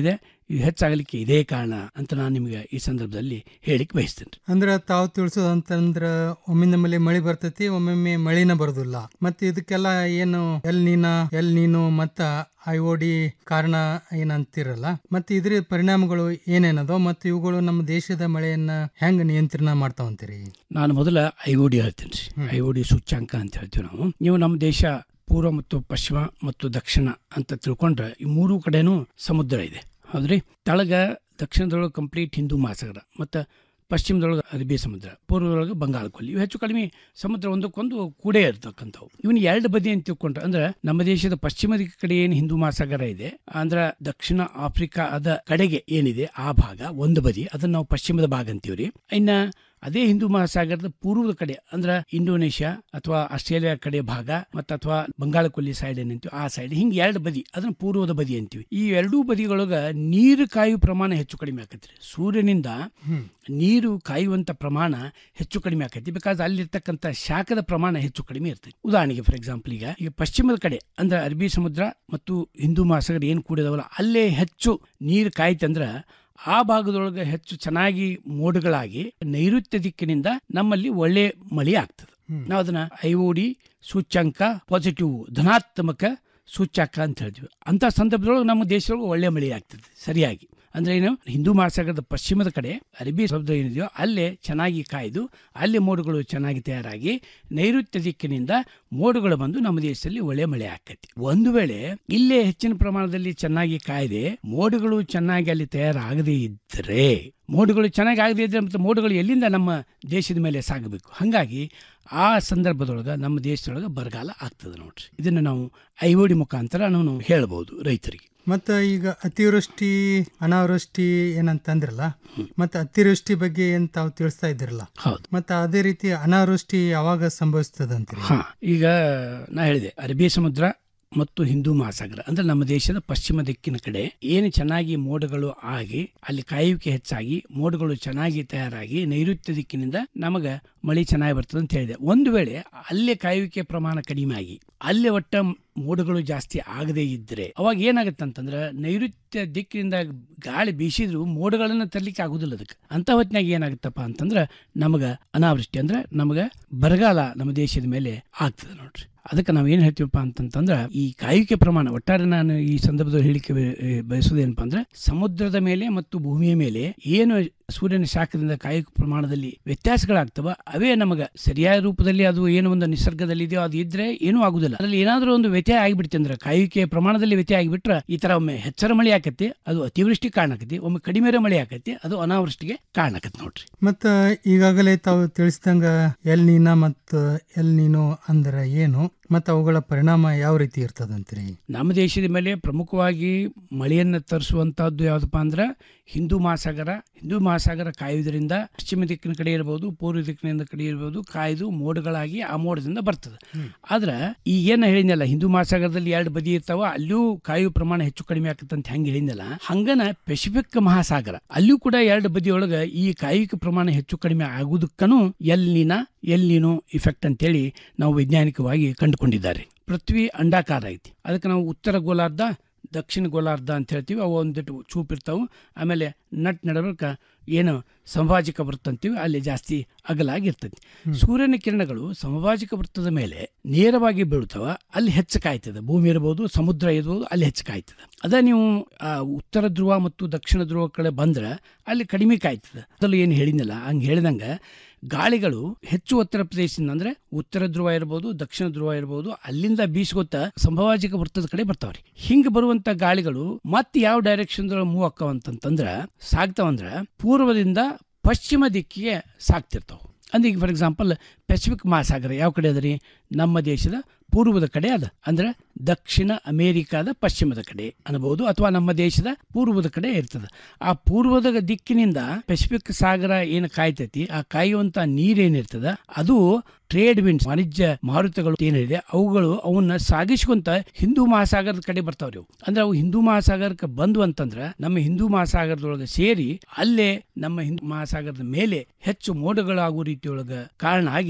ಇದು ಹೆಚ್ಚಾಗಲಿಕ್ಕೆ ಇದೇ ಕಾರಣ ಅಂತ ನಾನು ನಿಮಗೆ ಈ ಸಂದರ್ಭದಲ್ಲಿ ಹೇಳಿಕ್ ಬಯಸ್ತೇನೆ ಅಂದ್ರ ತಾವು ತಿಳಿಸೋದಂತಂದ್ರ ಒಮ್ಮೆ ನಮ್ಮಲ್ಲಿ ಮಳಿ ಬರ್ತೈತಿ ಒಮ್ಮೊಮ್ಮೆ ಮಳಿನ ಬರೋದಿಲ್ಲ ಮತ್ತೆ ಇದಕ್ಕೆಲ್ಲ ಏನು ಎಲ್ ನೀನ ಎಲ್ ನೀನು ಮತ್ತ ಐ ಓ ಡಿ ಕಾರಣ ಏನಂತಿರಲ್ಲ ಮತ್ತೆ ಇದ್ರ ಪರಿಣಾಮಗಳು ಏನೇನದೋ ಮತ್ತೆ ಇವುಗಳು ನಮ್ಮ ದೇಶದ ಮಳೆಯನ್ನ ಹೆಂಗ್ ನಿಯಂತ್ರಣ ಮಾಡ್ತಾವಂತೀರಿ ನಾನು ಮೊದಲ ಐ ಓ ಡಿ ಹೇಳ್ತೀನಿ ಐ ಓ ಡಿ ಸೂಚ್ಯಾಂಕ ಅಂತ ಹೇಳ್ತೀವಿ ನಾವು ನೀವು ನಮ್ಮ ದೇಶ ಪೂರ್ವ ಮತ್ತು ಪಶ್ಚಿಮ ಮತ್ತು ದಕ್ಷಿಣ ಅಂತ ತಿಳ್ಕೊಂಡ್ರೆ ಈ ಮೂರು ಕಡೆನೂ ಸಮುದ್ರ ಇದೆ ಹೌದ್ರಿ ತಳಗ ದಕ್ಷಿಣದೊಳಗೆ ಕಂಪ್ಲೀಟ್ ಹಿಂದೂ ಮಹಾಸಾಗರ ಮತ್ತು ಪಶ್ಚಿಮದೊಳಗೆ ಅರಬ್ಬಿ ಸಮುದ್ರ ಪೂರ್ವದೊಳಗೆ ಬಂಗಾಳ ಕೊಲ್ಲಿ ಇವು ಹೆಚ್ಚು ಕಡಿಮೆ ಸಮುದ್ರ ಒಂದಕ್ಕೊಂದು ಕೂಡೇ ಇರ್ತಕ್ಕಂಥವು ಇವನ್ ಎರಡು ಬದಿ ಅಂತ ತಿಳ್ಕೊಂಡ್ರೆ ಅಂದ್ರೆ ನಮ್ಮ ದೇಶದ ಪಶ್ಚಿಮ ದಿಕ್ಕು ಕಡೆ ಏನು ಹಿಂದೂ ಮಹಾಸಾಗರ ಇದೆ ಅಂದ್ರೆ ದಕ್ಷಿಣ ಆಫ್ರಿಕಾದ ಕಡೆಗೆ ಏನಿದೆ ಆ ಭಾಗ ಒಂದು ಬದಿ ಅದನ್ನ ನಾವು ಪಶ್ಚಿಮದ ಭಾಗ ಅಂತೀವ್ರಿ ಇನ್ನ ಅದೇ ಹಿಂದೂ ಮಹಾಸಾಗರದ ಪೂರ್ವದ ಕಡೆ ಅಂದ್ರೆ ಇಂಡೋನೇಷ್ಯಾ ಅಥವಾ ಆಸ್ಟ್ರೇಲಿಯಾ ಕಡೆ ಭಾಗ ಮತ್ತು ಅಥವಾ ಬಂಗಾಳ ಕೊಲ್ಲಿ ಸೈಡ್ ಏನಂತೀವಿ ಆ ಸೈಡ್ ಹಿಂಗೆ ಎರಡು ಬದಿ ಅದನ್ನ ಪೂರ್ವದ ಬದಿ ಅಂತೀವಿ ಈ ಎರಡೂ ಬದಿಗಳೊಳಗ ನೀರು ಕಾಯುವ ಪ್ರಮಾಣ ಹೆಚ್ಚು ಕಡಿಮೆ ಆಕತ್ರಿ ಸೂರ್ಯನಿಂದ ನೀರು ಕಾಯುವಂತ ಪ್ರಮಾಣ ಹೆಚ್ಚು ಕಡಿಮೆ ಆಕೈತಿ ಬಿಕಾಸ್ ಅಲ್ಲಿರ್ತಕ್ಕಂಥ ಶಾಖದ ಪ್ರಮಾಣ ಹೆಚ್ಚು ಕಡಿಮೆ ಇರ್ತೈತಿ ಉದಾಹರಣೆಗೆ ಫಾರ್ ಎಕ್ಸಾಂಪಲ್ ಈಗ ಈಗ ಪಶ್ಚಿಮದ ಕಡೆ ಅಂದ್ರೆ ಅರಬ್ಬಿ ಸಮುದ್ರ ಮತ್ತು ಹಿಂದೂ ಮಹಾಸಾಗರ ಏನು ಕೂಡಿದಾವಲ್ಲ ಅಲ್ಲೇ ಹೆಚ್ಚು ನೀರು ಕಾಯ್ತಂದ್ರ ಆ ಭಾಗದೊಳಗೆ ಹೆಚ್ಚು ಚೆನ್ನಾಗಿ ಮೋಡಗಳಾಗಿ ನೈಋತ್ಯ ದಿಕ್ಕಿನಿಂದ ನಮ್ಮಲ್ಲಿ ಒಳ್ಳೆ ಮಳೆ ಆಗ್ತದೆ ನಾವು ಅದನ್ನ ಐಓಡಿ ಸೂಚ್ಯಂಕ ಪಾಸಿಟಿವ್ ಧನಾತ್ಮಕ ಸೂಚ್ಯಂಕ ಅಂತ ಹೇಳ್ತೀವಿ ಅಂತ ಸಂದರ್ಭದೊಳಗೆ ನಮ್ಮ ದೇಶದೊಳಗೆ ಒಳ್ಳೆ ಮಳೆ ಆಗ್ತದೆ ಸರಿಯಾಗಿ ಅಂದ್ರೆ ಏನು ಹಿಂದೂ ಮಹಾಸಾಗರದ ಪಶ್ಚಿಮದ ಕಡೆ ಅರಬ್ಬಿ ಸಮುದ್ರ ಏನಿದೆಯೋ ಅಲ್ಲೇ ಚೆನ್ನಾಗಿ ಕಾಯ್ದು ಅಲ್ಲಿ ಮೋಡಗಳು ಚೆನ್ನಾಗಿ ತಯಾರಾಗಿ ನೈಋತ್ಯ ದಿಕ್ಕಿನಿಂದ ಮೋಡಗಳು ಬಂದು ನಮ್ಮ ದೇಶದಲ್ಲಿ ಒಳ್ಳೆ ಮಳೆ ಆಕೈತಿ ಒಂದು ವೇಳೆ ಇಲ್ಲೇ ಹೆಚ್ಚಿನ ಪ್ರಮಾಣದಲ್ಲಿ ಚೆನ್ನಾಗಿ ಕಾಯ್ದೆ ಮೋಡಗಳು ಚೆನ್ನಾಗಿ ಅಲ್ಲಿ ತಯಾರಾಗದೇ ಇದ್ದರೆ ಮೋಡಗಳು ಚೆನ್ನಾಗಿ ಆಗದೇ ಇದ್ರೆ ಮತ್ತು ಮೋಡಗಳು ಎಲ್ಲಿಂದ ನಮ್ಮ ದೇಶದ ಮೇಲೆ ಸಾಗಬೇಕು ಹಾಗಾಗಿ ಆ ಸಂದರ್ಭದೊಳಗೆ ನಮ್ಮ ದೇಶದೊಳಗೆ ಬರಗಾಲ ಆಗ್ತದೆ ನೋಡ್ರಿ ಇದನ್ನು ನಾವು ಐಓಡಿ ಮುಖಾಂತರ ನಾವು ಹೇಳ್ಬೋದು ರೈತರಿಗೆ ಮತ್ತ ಈಗ ಅತಿವೃಷ್ಟಿ ಅನಾವೃಷ್ಟಿ ಏನಂತಂದ್ರಲ್ಲ ಮತ್ತೆ ಅತಿವೃಷ್ಟಿ ಬಗ್ಗೆ ಏನ್ ತಾವು ತಿಳಿಸ್ತಾ ಇದ್ದಿರಲ್ಲ ಹೌದು ಮತ್ತೆ ಅದೇ ರೀತಿ ಅನಾವೃಷ್ಟಿ ಯಾವಾಗ ಸಂಭವಿಸ್ತದಂತೀರಿ ಹಾ ಈಗ ನಾ ಹೇಳಿದೆ ಅರಬ್ಬಿ ಸಮುದ್ರ ಮತ್ತು ಹಿಂದೂ ಮಹಾಸಾಗರ ಅಂದ್ರೆ ನಮ್ಮ ದೇಶದ ಪಶ್ಚಿಮ ದಿಕ್ಕಿನ ಕಡೆ ಏನು ಚೆನ್ನಾಗಿ ಮೋಡಗಳು ಆಗಿ ಅಲ್ಲಿ ಕಾಯುವಿಕೆ ಹೆಚ್ಚಾಗಿ ಮೋಡಗಳು ಚೆನ್ನಾಗಿ ತಯಾರಾಗಿ ನೈಋತ್ಯ ದಿಕ್ಕಿನಿಂದ ನಮಗ ಮಳೆ ಚೆನ್ನಾಗಿ ಬರ್ತದೆ ಅಂತ ಹೇಳಿದೆ ಒಂದು ವೇಳೆ ಅಲ್ಲೇ ಕಾಯುವಿಕೆ ಪ್ರಮಾಣ ಕಡಿಮೆ ಆಗಿ ಅಲ್ಲೇ ಒಟ್ಟ ಮೋಡಗಳು ಜಾಸ್ತಿ ಆಗದೇ ಇದ್ರೆ ಅವಾಗ ಏನಾಗುತ್ತೆ ಅಂತಂದ್ರೆ ನೈಋತ್ಯ ದಿಕ್ಕಿನಿಂದ ಗಾಳಿ ಬೀಸಿದ್ರು ಮೋಡಗಳನ್ನ ತರ್ಲಿಕ್ಕೆ ಆಗುದಿಲ್ಲ ಅದಕ್ಕೆ ಅಂತ ಹೊತ್ತಿನಾಗ ಏನಾಗುತ್ತಪ್ಪ ಅಂತಂದ್ರೆ ನಮಗ ಅನಾವೃಷ್ಟಿ ಅಂದ್ರೆ ನಮಗ ಬರಗಾಲ ನಮ್ಮ ದೇಶದ ಮೇಲೆ ಆಗ್ತದೆ ನೋಡ್ರಿ ಅದಕ್ಕೆ ನಾವು ಏನು ಹೇಳ್ತೀವಪ್ಪ ಅಂತಂತಂದ್ರೆ ಈ ಕಾಯುವಿಕೆ ಪ್ರಮಾಣ ಒಟ್ಟಾರೆ ನಾನು ಈ ಸಂದರ್ಭದಲ್ಲಿ ಹೇಳಿಕೆ ಬಯಸೋದೇನಪ್ಪ ಅಂದ್ರೆ ಸಮುದ್ರದ ಮೇಲೆ ಮತ್ತು ಭೂಮಿಯ ಮೇಲೆ ಏನು ಸೂರ್ಯನ ಶಾಖದಿಂದ ಕಾಯುವಿಕೆ ಪ್ರಮಾಣದಲ್ಲಿ ವ್ಯತ್ಯಾಸಗಳಾಗ್ತವ ಅವೇ ನಮಗ ಸರಿಯಾದ ರೂಪದಲ್ಲಿ ಅದು ಏನು ಒಂದು ನಿಸರ್ಗದಲ್ಲಿ ಇದೆಯೋ ಅದು ಇದ್ರೆ ಏನೂ ಆಗುದಿಲ್ಲ ಅದ್ರಲ್ಲಿ ಏನಾದ್ರೂ ಒಂದು ವ್ಯತ್ಯಯ ಆಗಿಬಿಡ್ತೆ ಅಂದ್ರೆ ಕಾಯುವಿಕೆಯ ಪ್ರಮಾಣದಲ್ಲಿ ವ್ಯತ್ಯಯ ಆಗಿಬಿಟ್ರೆ ಈ ತರ ಒಮ್ಮೆ ಹೆಚ್ಚರ ಮಳೆ ಆಕತಿ ಅದು ಅತಿವೃಷ್ಟಿ ಕಾರಣ ಆಕತಿ ಒಮ್ಮೆ ಕಡಿಮೆ ಮಳೆ ಆಕತಿ ಅದು ಅನಾವೃಷ್ಟಿಗೆ ಕಾರಣ ಆಕತಿ ನೋಡ್ರಿ ಮತ್ತ ಈಗಾಗಲೇ ತಾವು ತಿಳಿಸಿದಂಗ ಎಲ್ ನೀನ ಮತ್ತು ಎಲ್ ನೀನು ಅಂದ್ರೆ ಏನು ಮತ್ತು ಅವುಗಳ ಪರಿಣಾಮ ಯಾವ ರೀತಿ ಇರ್ತದಂತೀರಿ ನಮ್ಮ ದೇಶದ ಮೇಲೆ ಪ್ರಮುಖವಾಗಿ ಮಳೆಯನ್ನು ತರಿಸುವಂತಹದ್ದು ಯಾವ್ದಪ್ಪ ಅಂದ್ರೆ ಹಿಂದೂ ಮಹಾಸಾಗರ ಹಿಂದೂ ಮಹಾಸಾಗರ ಕಾಯುವುದರಿಂದ ಪಶ್ಚಿಮ ದಿಕ್ಕಿನ ಕಡೆ ಇರಬಹುದು ಪೂರ್ವ ದಿಕ್ಕಿನಿಂದ ಕಡೆ ಇರಬಹುದು ಕಾಯ್ದು ಮೋಡಗಳಾಗಿ ಆ ಮೋಡದಿಂದ ಬರ್ತದೆ ಆದ್ರೆ ಈ ಏನ ಹೇಳಿದ್ನಲ್ಲ ಹಿಂದೂ ಮಹಾಸಾಗರದಲ್ಲಿ ಎರಡು ಬದಿ ಇರ್ತಾವ ಅಲ್ಲಿಯೂ ಕಾಯುವ ಪ್ರಮಾಣ ಹೆಚ್ಚು ಕಡಿಮೆ ಆಕತ್ತಂತ ಅಂತ ಹೆಂಗೆ ಹೇಳಿದ್ನಲ್ಲ ಹಂಗನ ಪೆಸಿಫಿಕ್ ಮಹಾಸಾಗರ ಅಲ್ಲಿಯೂ ಕೂಡ ಎರಡು ಬದಿಯೊಳಗೆ ಈ ಕಾಯುವಿಕೆ ಪ್ರಮಾಣ ಹೆಚ್ಚು ಕಡಿಮೆ ಆಗುವುದಕ್ಕೂ ಎಲ್ಲಿನ ಎಲ್ಲಿನೋ ಇಫೆಕ್ಟ್ ಅಂತೇಳಿ ನಾವು ವೈಜ್ಞಾನಿಕವಾಗಿ ಕಂಡುಕೊಂಡಿದ್ದಾರೆ ಪೃಥ್ವಿ ಅಂಡಾಕಾರ ಐತಿ ಅದಕ್ಕೆ ನಾವು ಉತ್ತರ ಗೋಲಾರ್ಧ ದಕ್ಷಿಣ ಗೋಲಾರ್ಧ ಅಂತ ಹೇಳ್ತೀವಿ ಅವು ಒಂದಿಟ್ಟು ಚೂಪ್ ಇರ್ತಾವೆ ಆಮೇಲೆ ನಟ್ ನಡಬರ್ಕ ಏನು ಸಮಭಾಜಿಕ ವೃತ್ತ ಅಂತೀವಿ ಅಲ್ಲಿ ಜಾಸ್ತಿ ಅಗಲಾಗಿರ್ತೈತಿ ಸೂರ್ಯನ ಕಿರಣಗಳು ಸಮಭಾಜಿಕ ವೃತ್ತದ ಮೇಲೆ ನೇರವಾಗಿ ಬೀಳ್ತಾವ ಅಲ್ಲಿ ಹೆಚ್ಚು ಕಾಯ್ತದೆ ಭೂಮಿ ಇರಬಹುದು ಸಮುದ್ರ ಇರ್ಬೋದು ಅಲ್ಲಿ ಹೆಚ್ಚು ಕಾಯ್ತದೆ ಅದ ನೀವು ಆ ಉತ್ತರ ಧ್ರುವ ಮತ್ತು ದಕ್ಷಿಣ ಧ್ರುವ ಕಡೆ ಬಂದ್ರೆ ಅಲ್ಲಿ ಕಡಿಮೆ ಕಾಯ್ತದೆ ಅದರಲ್ಲಿ ಏನು ಹೇಳಿದ್ನಲ್ಲ ಹಂಗೆ ಹೇಳಿದಂಗೆ ಗಾಳಿಗಳು ಹೆಚ್ಚು ಒತ್ತಡ ಪ್ರದೇಶದಿಂದ ಅಂದ್ರೆ ಉತ್ತರ ಧ್ರುವ ಇರಬಹುದು ದಕ್ಷಿಣ ಧ್ರುವ ಇರಬಹುದು ಅಲ್ಲಿಂದ ಬೀಸ್ಕೊತ್ತ ಸಂಭವಾಜಿಕ ವೃತ್ತದ ಕಡೆ ಬರ್ತಾವ್ರಿ ಹಿಂಗ ಬರುವಂತ ಗಾಳಿಗಳು ಮತ್ತೆ ಯಾವ ಡೈರೆಕ್ಷನ್ ಮೂವ್ ಆಕ್ಕವಂತಂದ್ರ ಸಾಗ್ತಾವಂದ್ರ ಪೂರ್ವದಿಂದ ಪಶ್ಚಿಮ ದಿಕ್ಕಿಗೆ ಸಾಗ್ತಿರ್ತಾವ ಅಂದ್ರೆ ಈಗ ಫಾರ್ ಎಕ್ಸಾಂಪಲ್ ಪೆಸಿಫಿಕ್ ಮಹಾಸಾಗರ ಯಾವ ಕಡೆ ಅದ ರೀ ನಮ್ಮ ದೇಶದ ಪೂರ್ವದ ಕಡೆ ಅದ ಅಂದ್ರೆ ದಕ್ಷಿಣ ಅಮೇರಿಕಾದ ಪಶ್ಚಿಮದ ಕಡೆ ಅನ್ಬಹುದು ಅಥವಾ ನಮ್ಮ ದೇಶದ ಪೂರ್ವದ ಕಡೆ ಇರ್ತದೆ ಆ ಪೂರ್ವದ ದಿಕ್ಕಿನಿಂದ ಪೆಸಿಫಿಕ್ ಸಾಗರ ಏನು ಕಾಯ್ತೈತಿ ಆ ಕಾಯುವಂತ ನೀರೇನಿರ್ತದ ಅದು ಟ್ರೇಡ್ ವಿಂಡ್ಸ್ ವಾಣಿಜ್ಯ ಮಾರುತಗಳು ಏನಿದೆ ಅವುಗಳು ಅವನ್ನ ಸಾಗಿಸ್ಕೊಂತ ಹಿಂದೂ ಮಹಾಸಾಗರದ ಕಡೆ ಬರ್ತಾವ್ರಿ ಅವು ಅಂದ್ರೆ ಅವು ಹಿಂದೂ ಮಹಾಸಾಗರಕ್ಕೆ ಬಂದು ಅಂತಂದ್ರ ನಮ್ಮ ಹಿಂದೂ ಮಹಾಸಾಗರದೊಳಗೆ ಸೇರಿ ಅಲ್ಲೇ ನಮ್ಮ ಹಿಂದೂ ಮಹಾಸಾಗರದ ಮೇಲೆ ಹೆಚ್ಚು ಮೋಡಗಳಾಗುವ ರೀತಿಯೊಳಗ ಕಾರಣ ಆಗಿ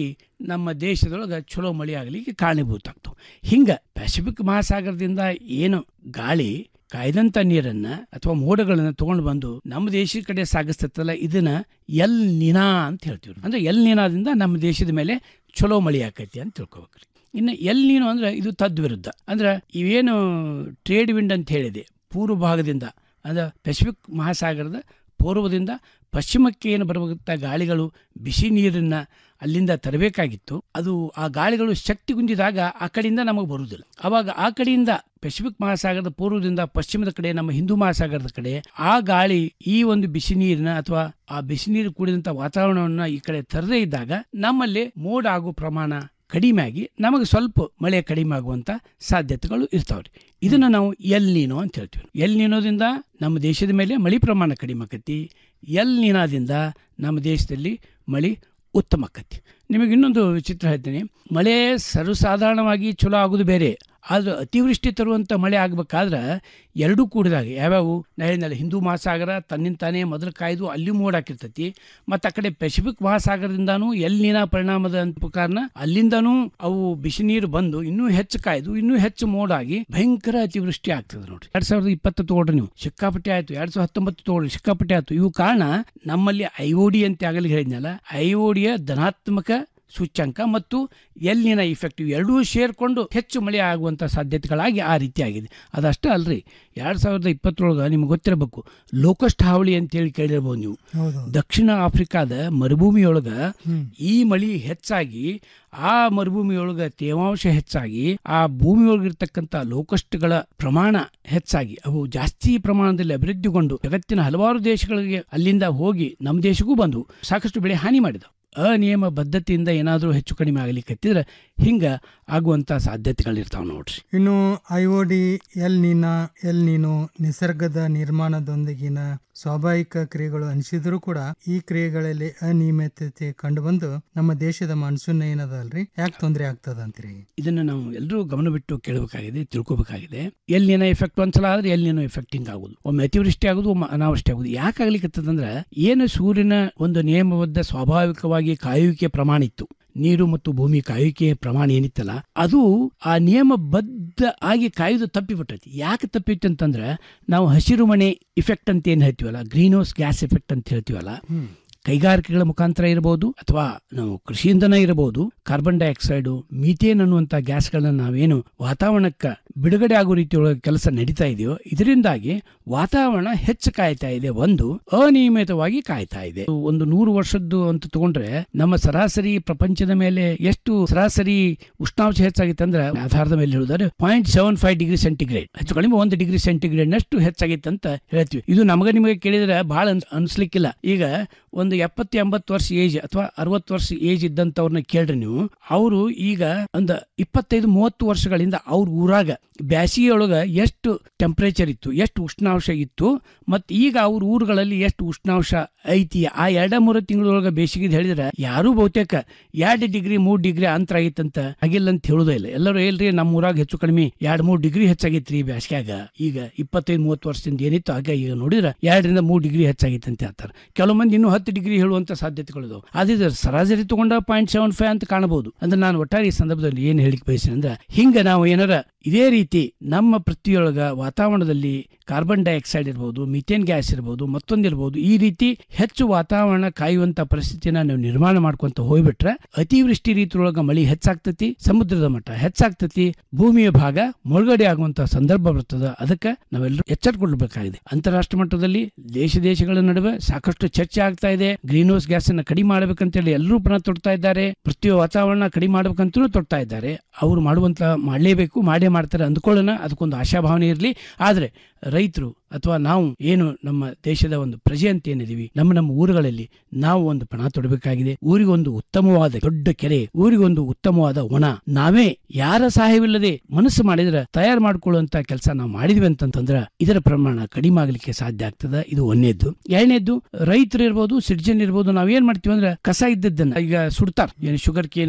ಆಗಿ ನಮ್ಮ ದೇಶದೊಳಗೆ ಚಲೋ ಮಳೆ ಆಗಲಿಕ್ಕೆ ಕಾರಣೀಭೂತ ಆಗ್ತವೆ ಹಿಂಗೆ ಪೆಸಿಫಿಕ್ ಮಹಾಸಾಗರದಿಂದ ಏನು ಗಾಳಿ ಕಾಯ್ದಂಥ ನೀರನ್ನ ಅಥವಾ ಮೋಡಗಳನ್ನ ತಗೊಂಡು ಬಂದು ನಮ್ಮ ದೇಶದ ಕಡೆ ಸಾಗಿಸ್ತಲ್ಲ ಇದನ್ನ ಎಲ್ ನಿನಾ ಅಂತ ಹೇಳ್ತೀವಿ ಅಂದ್ರೆ ಎಲ್ ನಿನಾದಿಂದ ನಮ್ಮ ದೇಶದ ಮೇಲೆ ಚಲೋ ಮಳೆ ಆಕೈತಿ ಅಂತ ತಿಳ್ಕೊಬೇಕ್ರಿ ಇನ್ನು ಎಲ್ ನೀನು ಅಂದ್ರೆ ಇದು ತದ್ವಿರುದ್ಧ ಅಂದ್ರೆ ಇವೇನು ಟ್ರೇಡ್ ವಿಂಡ್ ಅಂತ ಹೇಳಿದೆ ಪೂರ್ವ ಭಾಗದಿಂದ ಅಂದ್ರೆ ಪೆಸಿಫಿಕ್ ಮಹಾಸಾಗರದ ಪೂರ್ವದಿಂದ ಪಶ್ಚಿಮಕ್ಕೆ ಏನು ಬರಬೇಕಂತ ಗಾಳಿಗಳು ಬಿಸಿ ನೀರನ್ನ ಅಲ್ಲಿಂದ ತರಬೇಕಾಗಿತ್ತು ಅದು ಆ ಗಾಳಿಗಳು ಶಕ್ತಿಗುಂದಿದಾಗ ಆ ಕಡೆಯಿಂದ ನಮಗೆ ಬರುವುದಿಲ್ಲ ಅವಾಗ ಆ ಕಡೆಯಿಂದ ಪೆಸಿಫಿಕ್ ಮಹಾಸಾಗರದ ಪೂರ್ವದಿಂದ ಪಶ್ಚಿಮದ ಕಡೆ ನಮ್ಮ ಹಿಂದೂ ಮಹಾಸಾಗರದ ಕಡೆ ಆ ಗಾಳಿ ಈ ಒಂದು ಬಿಸಿ ನೀರಿನ ಅಥವಾ ಆ ಬಿಸಿ ನೀರು ಕೂಡಿದಂಥ ವಾತಾವರಣವನ್ನ ಈ ಕಡೆ ತರದೇ ಇದ್ದಾಗ ನಮ್ಮಲ್ಲಿ ಮೋಡ ಆಗೋ ಪ್ರಮಾಣ ಕಡಿಮೆ ಆಗಿ ನಮಗೆ ಸ್ವಲ್ಪ ಮಳೆ ಕಡಿಮೆ ಆಗುವಂತ ಸಾಧ್ಯತೆಗಳು ಇರ್ತಾವ್ರಿ ಇದನ್ನ ನಾವು ಎಲ್ ನೀನೋ ಅಂತ ಹೇಳ್ತೀವಿ ಎಲ್ ನೀನೋದಿಂದ ನಮ್ಮ ದೇಶದ ಮೇಲೆ ಮಳೆ ಪ್ರಮಾಣ ಕಡಿಮೆ ಆಕತಿ ಎಲ್ ನೀನಾದಿಂದ ನಮ್ಮ ದೇಶದಲ್ಲಿ ಮಳೆ ಉತ್ತಮ ಆಕತಿ ನಿಮಗೆ ಇನ್ನೊಂದು ವಿಚಿತ್ರ ಹೇಳ್ತೀನಿ ಮಳೆ ಸರ್ವಸಾಧಾರಣವಾಗಿ ಚಲೋ ಆಗೋದು ಬೇರೆ ಆದ್ರೆ ಅತಿವೃಷ್ಟಿ ತರುವಂಥ ಮಳೆ ಆಗ್ಬೇಕಾದ್ರೆ ಎರಡೂ ಕೂಡಿದಾಗ ಯಾವ್ಯಾವು ನಾ ಹೇಳಿದ್ನಲ್ಲ ಹಿಂದೂ ಮಹಾಸಾಗರ ತನ್ನಿಂದ ತಾನೇ ಮೊದಲು ಕಾಯ್ದು ಅಲ್ಲಿ ಮೋಡ ಹಾಕಿರ್ತೈತಿ ಮತ್ತು ಆ ಕಡೆ ಪೆಸಿಫಿಕ್ ಮಹಾಸಾಗರದಿಂದಾನು ಎಲ್ಲಿನ ಪರಿಣಾಮದ ಅಂತ ಕಾರಣ ಅಲ್ಲಿಂದನೂ ಅವು ಬಿಸಿ ನೀರು ಬಂದು ಇನ್ನೂ ಹೆಚ್ಚು ಕಾಯ್ದು ಇನ್ನೂ ಹೆಚ್ಚು ಮೋಡಾಗಿ ಭಯಂಕರ ಅತಿವೃಷ್ಟಿ ಆಗ್ತದೆ ನೋಡ್ರಿ ಎರಡ್ ಸಾವಿರದ ಇಪ್ಪತ್ತು ತಗೊಳ್ರಿ ನೀವು ಸಿಕ್ಕಾಪಟ್ಟೆ ಆಯ್ತು ಎರಡ್ ಸಾವಿರದ ಹತ್ತೊಂಬತ್ತು ತಗೊಳ್ರಿ ಸಿಕ್ಕಾಪಟ್ಟೆ ಆಯ್ತು ಇವು ಕಾರಣ ನಮ್ಮಲ್ಲಿ ಐಒಡಿ ಅಂತ ಆಗಲಿ ಹೇಳಿದ್ನಲ್ಲ ಐಒಡಿಯ ಧನಾತ್ಮಕ ಸೂಚ್ಯಂಕ ಮತ್ತು ಎಲ್ಲಿನ ಇಫೆಕ್ಟಿವ್ ಎರಡೂ ಸೇರ್ಕೊಂಡು ಹೆಚ್ಚು ಮಳೆ ಆಗುವಂಥ ಸಾಧ್ಯತೆಗಳಾಗಿ ಆ ರೀತಿ ಆಗಿದೆ ಅದಷ್ಟೇ ಅಲ್ರಿ ಎರಡು ಸಾವಿರದ ಇಪ್ಪತ್ತರೊಳಗೆ ನಿಮ್ಗೆ ಗೊತ್ತಿರಬೇಕು ಲೋಕಸ್ಟ್ ಹಾವಳಿ ಅಂತೇಳಿ ಕೇಳಿರ್ಬೋದು ನೀವು ಹೌದು ದಕ್ಷಿಣ ಆಫ್ರಿಕಾದ ಮರುಭೂಮಿಯೊಳಗ ಈ ಮಳಿ ಹೆಚ್ಚಾಗಿ ಆ ಮರುಭೂಮಿಯೊಳಗ ತೇವಾಂಶ ಹೆಚ್ಚಾಗಿ ಆ ಭೂಮಿಯೊಳಗಿರ್ತಕ್ಕಂಥ ಲೋಕಸ್ಟ್ಗಳ ಪ್ರಮಾಣ ಹೆಚ್ಚಾಗಿ ಅವು ಜಾಸ್ತಿ ಪ್ರಮಾಣದಲ್ಲಿ ಅಭಿವೃದ್ಧಿಗೊಂಡು ಜಗತ್ತಿನ ಹಲವಾರು ದೇಶಗಳಿಗೆ ಅಲ್ಲಿಂದ ಹೋಗಿ ನಮ್ಮ ದೇಶಕ್ಕೂ ಬಂದು ಸಾಕಷ್ಟು ಬೆಳೆ ಹಾನಿ ಮಾಡಿದವು ಅನಿಯಮ ಬದ್ಧತೆಯಿಂದ ಏನಾದರೂ ಹೆಚ್ಚು ಕಡಿಮೆ ಆಗಲಿಕ್ಕತ್ತಿದ್ರೆ ಹಿಂಗೆ ಆಗುವಂಥ ಸಾಧ್ಯತೆಗಳಿರ್ತಾವೆ ನೋಡ್ರಿ ಇನ್ನು I O D El Nino El Nino ನಿಸರ್ಗದ ನಿರ್ಮಾಣದೊಂದಿಗಿನ ಸ್ವಾಭಾವಿಕ ಕ್ರಿಯೆಗಳು ಅನಿಸಿದ್ರು ಕೂಡ ಈ ಕ್ರಿಯೆಗಳಲ್ಲಿ ಅನಿಯಮಿತತೆ ಕಂಡುಬಂದು ನಮ್ಮ ದೇಶದ ಮಾನ್ಸೂನ್ ಏನದಲ್ರಿ ಯಾಕೆ ತೊಂದರೆ ಆಗ್ತದ ಅಂತೀರಿ ಇದನ್ನ ನಾವು ಎಲ್ಲರೂ ಗಮನ ಬಿಟ್ಟು ಕೇಳಬೇಕಾಗಿದೆ ತಿಳ್ಕೊಬೇಕಾಗಿದೆ ಎಲ್ಲಿನ ಎಫೆಕ್ಟ್ ಒಂದ್ಸಲ ಆದ್ರೆ ಎಲ್ಲಿನ ಎಫೆಕ್ಟ್ ಹಿಂಗ್ ಆಗುದು ಒಮ್ಮೆ ಅತಿವೃಷ್ಟಿ ಆಗುದು ಒಮ್ಮೆ ಅನಾವೃಷ್ಟಿ ಆಗುದು ಯಾಕೆ ಆಗ್ಲಿಕ್ಕತ್ತದಂದ್ರೆ ಏನು ಸೂರ್ಯನ ಒಂದು ನಿಯಮಬದ್ಧ ಸ್ವಾಭಾವಿಕವಾಗಿ ಕಾಯುವಿಕೆ ಪ್ರಮಾಣ ಇತ್ತು ನೀರು ಮತ್ತು ಭೂಮಿ ಕಾಯುವಿಕೆ ಪ್ರಮಾಣ ಏನಿತ್ತಲ್ಲ ಅದು ಆ ನಿಯಮಬದ್ಧ ಆಗಿ ಕಾಯುವುದು ತಪ್ಪಿಬಿಟ್ಟೈತಿ ಯಾಕೆ ತಪ್ಪಿತ್ತು ಅಂತಂದ್ರೆ ನಾವು ಹಸಿರು ಮನೆ ಇಫೆಕ್ಟ್ ಅಂತ ಏನ್ ಹೇಳ್ತೀವಲ್ಲ ಗ್ರೀನ್ ಹೌಸ್ ಗ್ಯಾಸ್ ಎಫೆಕ್ಟ್ ಅಂತ ಹೇಳ್ತೀವಲ್ಲ ಕೈಗಾರಿಕೆಗಳ ಮುಖಾಂತರ ಇರಬಹುದು ಅಥವಾ ನಾವು ಕೃಷಿಯಿಂದನೇ ಇರಬಹುದು ಕಾರ್ಬನ್ ಡೈಆಕ್ಸೈಡ್ ಮೀಥೇನ್ ಅನ್ನುವಂತ ಗ್ಯಾಸ್ಗಳನ್ನ ನಾವೇನು ವಾತಾವರಣಕ್ಕೆ ಬಿಡುಗಡೆ ಆಗೋ ರೀತಿಯೊಳಗೆ ಕೆಲಸ ನಡೀತಾ ಇದೆಯೋ ಇದರಿಂದಾಗಿ ವಾತಾವರಣ ಹೆಚ್ಚು ಕಾಯ್ತಾ ಇದೆ ಒಂದು ಅನಿಯಮಿತವಾಗಿ ಕಾಯ್ತಾ ಇದೆ ಒಂದು ನೂರು ವರ್ಷದ್ದು ಅಂತ ತಗೊಂಡ್ರೆ ನಮ್ಮ ಸರಾಸರಿ ಪ್ರಪಂಚದ ಮೇಲೆ ಎಷ್ಟು ಸರಾಸರಿ ಉಷ್ಣಾಂಶ ಹೆಚ್ಚಾಗಿತ್ತು ಅಂದ್ರೆ ಆಧಾರದ ಮೇಲೆ ಹೇಳುದಾದ್ರೆ point seven five degree centigrade ಹೆಚ್ಚು ಕಡಿಮೆ ಒಂದು ಡಿಗ್ರಿ ಸೆಂಟಿಗ್ರೇಡ್ ನಷ್ಟು ಹೆಚ್ಚಾಗಿತ್ತು ಅಂತ ಹೇಳ್ತೀವಿ ಇದು ನಮಗೆ ನಿಮಗೆ ಕೇಳಿದ್ರೆ ಬಹಳ ಅನ್ಸ್- ಅನ್ಸ್ಲಿಕ್ಕಿಲ್ಲ ಈಗ ಒಂದು ಎಪ್ಪತ್ತು ಎಂಬತ್ತು ವರ್ಷ ಏಜ್ ಅಥವಾ ಅರವತ್ತು ವರ್ಷ ಏಜ್ ಇದ್ದಂತವ್ರನ್ನ ಕೇಳ್ರಿ ನೀವು ಅವರು ಈಗ ಒಂದು ಇಪ್ಪತ್ತೈದು ಮೂವತ್ತು ವರ್ಷಗಳಿಂದ ಅವ್ರ ಊರಾಗ ಬ್ಯಾಸಿಗೆಯೊಳಗ ಎಷ್ಟು ಟೆಂಪರೇಚರ್ ಇತ್ತು ಎಷ್ಟು ಉಷ್ಣಾಂಶ ಇತ್ತು ಮತ್ತು ಈಗ ಅವ್ರ ಊರುಗಳಲ್ಲಿ ಎಷ್ಟು ಉಷ್ಣಾಂಶ ಐತಿ ಆ ಎರಡ ಮೂರು ತಿಂಗಳೊಳಗ ಬೇಸಿಗೆ ಹೇಳಿದ್ರೆ ಯಾರೂ ಬಹುತೇಕ ಎರಡು ಡಿಗ್ರಿ ಮೂರ್ ಡಿಗ್ರಿ ಅಂತರ ಆಗಿತ್ತಂತ ಆಗಿಲ್ಲ ಅಂತ ಹೇಳುದೇ ಇಲ್ಲ ಎಲ್ಲರೂ ಹೇಳ್ರಿ ನಮ್ಮ ಊರಾಗ ಹೆಚ್ಚು ಕಡಿಮೆ ಎರಡ್ ಮೂರ್ ಡಿಗ್ರಿ ಹೆಚ್ಚಾಗೈತ್ರಿ ಈ ಬ್ಯಾಸ್ಗ್ಯಾಗ ಈಗ ಇಪ್ಪತ್ತೈದು ಮೂವತ್ತು ವರ್ಷದಿಂದ ಏನಿತ್ತು ಆಗ ಈಗ ನೋಡಿದ್ರೆ ಎರಡರಿಂದ ಮೂರ್ ಡಿಗ್ರಿ ಹೆಚ್ಚಾಗಿತ್ತು ಅಂತ ಹೇಳ್ತಾರೆ ಕೆಲವು ಮಂದಿ ಇನ್ನೂ ಹತ್ತು ಡಿಗ್ರಿ ಹೇಳುವಂತ ಸಾಧ್ಯತೆಗಳಿದಾವೆ ಆದ್ರೆ ಸರಾಸರಿ ತಗೊಂಡ ಪಾಯಿಂಟ್ ಸೆವೆನ್ ಫೈವ್ ಅಂತ ಕಾಣಬಹುದು ಅಂದ್ರೆ ನಾನು ಒಟ್ಟಾರೆ ಈ ಸಂದರ್ಭದಲ್ಲಿ ಏನ್ ಹೇಳಿಕ್ ಬಯಸ್ತೇನೆ ಅಂದ್ರೆ ಹಿಂಗ ನಾವು ಏನಾರ ಇದೇ ರೀತಿ ನಮ್ಮ ಪೃಥ್ವಿಯೊಳಗ ವಾತಾವರಣದಲ್ಲಿ ಕಾರ್ಬನ್ ಡೈಆಕ್ಸೈಡ್ ಇರ್ಬೋದು ಮಿಥೇನ್ ಗ್ಯಾಸ್ ಇರ್ಬೋದು ಮತ್ತೊಂದಿರ್ಬೋದು ಈ ರೀತಿ ಹೆಚ್ಚು ವಾತಾವರಣ ಕಾಯುವಂತ ಪರಿಸ್ಥಿತಿನ ನಾವು ನಿರ್ಮಾಣ ಮಾಡ್ಕೊಂತ ಹೋಗ್ಬಿಟ್ರೆ ಅತಿವೃಷ್ಟಿ ರೀತಿಯೊಳಗ ಮಳಿ ಹೆಚ್ಚಾಗ್ತತಿ ಸಮುದ್ರದ ಮಟ್ಟ ಹೆಚ್ಚಾಗ್ತತಿ ಭೂಮಿಯ ಭಾಗ ಮುಳುಗಡೆ ಆಗುವಂತ ಸಂದರ್ಭ ಬರ್ತದ ಅದಕ್ಕೆ ನಾವೆಲ್ಲರೂ ಎಚ್ಚರಗೊಳ್ಳಬೇಕಾಗಿದೆ ಅಂತಾರಾಷ್ಟ್ರ ಮಟ್ಟದಲ್ಲಿ ದೇಶ ದೇಶಗಳ ನಡುವೆ ಸಾಕಷ್ಟು ಚರ್ಚೆ ಆಗ್ತಾ ಇದೆ ಗ್ರೀನ್ ಹೌಸ್ ಗ್ಯಾಸ್ ಅನ್ನ ಕಡಿಮೆ ಮಾಡ್ಬೇಕಂತೇಳಿ ಎಲ್ಲರೂ ಪಣ ತೊಡ್ತಾ ಇದ್ದಾರೆ ಪೃಥ್ವಿಯ ವಾತಾವರಣ ಕಡಿಮೆ ಮಾಡ್ಬೇಕಂತಲೂ ತೊಡ್ತಾ ಇದ್ದಾರೆ ಅವ್ರು ಮಾಡುವಂತ ಮಾಡಲೇಬೇಕು ಮಾಡೇ ಮಾಡ್ತಾರೆ ಅಂದ್ಕೊಳ್ಳೋಣ ಅದಕ್ಕೊಂದು ಆಶಾಭಾವನೆ ಇರಲಿ ಆದ್ರೆ ರೈತರು ಅಥವಾ ನಾವು ಏನು ನಮ್ಮ ದೇಶದ ಒಂದು ಪ್ರಜೆ ಅಂತ ಏನಿದೀವಿ ನಮ್ಮ ನಮ್ಮ ಊರುಗಳಲ್ಲಿ ನಾವು ಒಂದು ಪಣ ತೊಡಬೇಕಾಗಿದೆ ಊರಿಗೊಂದು ಉತ್ತಮವಾದ ದೊಡ್ಡ ಕೆರೆ ಊರಿಗೊಂದು ಉತ್ತಮವಾದ ಒಣ ನಾವೇ ಯಾರ ಸಹಾಯವಿಲ್ಲದೆ ಮನಸ್ಸು ಮಾಡಿದ್ರೆ ತಯಾರು ಮಾಡ್ಕೊಳ್ಳುವಂತ ಕೆಲಸ ನಾವು ಮಾಡಿದ್ವಿ ಅಂತಂತಂದ್ರ ಇದರ ಪ್ರಮಾಣ ಕಡಿಮೆ ಆಗ್ಲಿಕ್ಕೆ ಸಾಧ್ಯ ಆಗ್ತದ ಇದು ಒಂದೇದ್ದು ಎರಡನೇದ್ದು ರೈತರು ಇರ್ಬೋದು ಸಿಟಿಜನ್ ಇರ್ಬೋದು ನಾವೇನ್ ಮಾಡ್ತೀವಿ ಅಂದ್ರೆ ಕಸ ಇದ್ದದ್ದನ್ನ ಈಗ ಸುಡ್ತಾರ ಏನು ಶುಗರ್ ಕೇನ್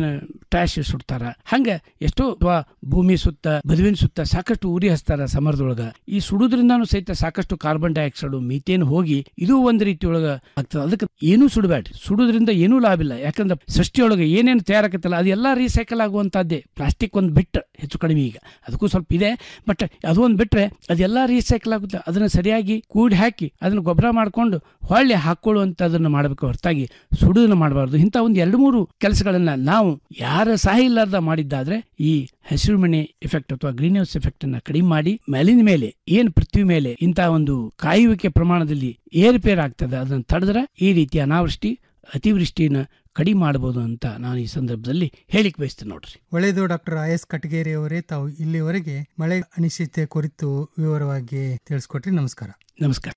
ಟ್ರಾಶ್ ಸುಡ್ತಾರ ಹಂಗ ಎಷ್ಟೋ ಅಥವಾ ಭೂಮಿ ಸುತ್ತ ಬದುವಿನ ಸುತ್ತ ಸಾಕಷ್ಟು ಉರಿ ಹಚ್ತಾರ ಸಮರದೊಳಗ ಈ ಸುಡುದ್ರಿಂದಾನು ಸಹಿತ ಸಾಕಷ್ಟು ಕಾರ್ಬನ್ ಡೈಆಕ್ಸೈಡ್ ಮೀಥೇನ್ ಹೋಗಿ ಇದು ಒಂದ್ ರೀತಿ ಒಳಗ ಆಗ್ತದ ಅದಕ್ಕೆ ಏನೂ ಸುಡಬೇಡ್ರಿ ಸುಡುದ್ರಿಂದ ಏನೂ ಲಾಭ ಇಲ್ಲ ಯಾಕಂದ್ರೆ ಸೃಷ್ಟಿಯೊಳಗೆ ಏನೇನು ತಯಾರಾಕತ್ತಲ್ಲ ಅದೆಲ್ಲ ರೀಸೈಕಲ್ ಆಗುವಂತದ್ದೇ ಪ್ಲಾಸ್ಟಿಕ್ ಒಂದು ಬಿಟ್ಟು ಹೆಚ್ಚು ಕಡಿಮೆ ಈಗ ಅದಕ್ಕೂ ಸ್ವಲ್ಪ ಇದೆ ಬಟ್ ಅದು ಒಂದು ಬಿಟ್ರೆ ಅದೆಲ್ಲ ರೀಸೈಕಲ್ ಆಗುತ್ತೆ ಅದನ್ನ ಸರಿಯಾಗಿ ಕೂಡಿ ಹಾಕಿ ಅದನ್ನ ಗೊಬ್ಬರ ಮಾಡ್ಕೊಂಡು ಹೊಳ್ಳಿ ಹಾಕೊಳ್ಳುವಂಥದ್ದನ್ನು ಮಾಡಬೇಕು ಹೊರತಾಗಿ ಸುಡುದನ್ನ ಮಾಡಬಾರ್ದು ಇಂಥ ಒಂದು ಎರಡು ಮೂರು ಕೆಲಸಗಳನ್ನ ನಾವು ಯಾರ ಸಹಾಯ ಇಲ್ಲಾರ್ದ ಮಾಡಿದ್ದಾದ್ರೆ ಈ ಹಸಿರು ಮನೆ ಎಫೆಕ್ಟ್ ಅಥವಾ ಗ್ರೀನ್ ಹೌಸ್ ಎಫೆಕ್ಟ್ ಅನ್ನ ಕಡಿಮೆ ಮಾಡಿ ಮೇಲಿನ ಮೇಲೆ ಏನ್ ಪೃಥ್ವಿ ಮೇಲೆ ಇಂಥ ಒಂದು ಕಾಯುವಿಕೆ ಪ್ರಮಾಣದಲ್ಲಿ ಏರುಪೇರು ಆಗ್ತದೆ ಅದನ್ನು ತಡೆದ್ರೆ ಈ ರೀತಿಯ ಅನಾವೃಷ್ಟಿ ಅತಿವೃಷ್ಟಿನ ಕಡಿಮೆ ಮಾಡಬಹುದು ಅಂತ ನಾನು ಈ ಸಂದರ್ಭದಲ್ಲಿ ಹೇಳಿಕ್ ಬಯಸ್ತೇನೆ ನೋಡ್ರಿ ಒಳ್ಳೆಯದು ಡಾಕ್ಟರ್ ಐ ಎಸ್ ಕಟಗೇರಿ ಅವರೇ ತಾವು ಇಲ್ಲಿವರೆಗೆ ಮಳೆ ಅನಿಶ್ಚಿತೆ ಕುರಿತು ವಿವರವಾಗಿ ತಿಳಿಸ್ಕೊಟ್ರಿ ನಮಸ್ಕಾರ ನಮಸ್ಕಾರ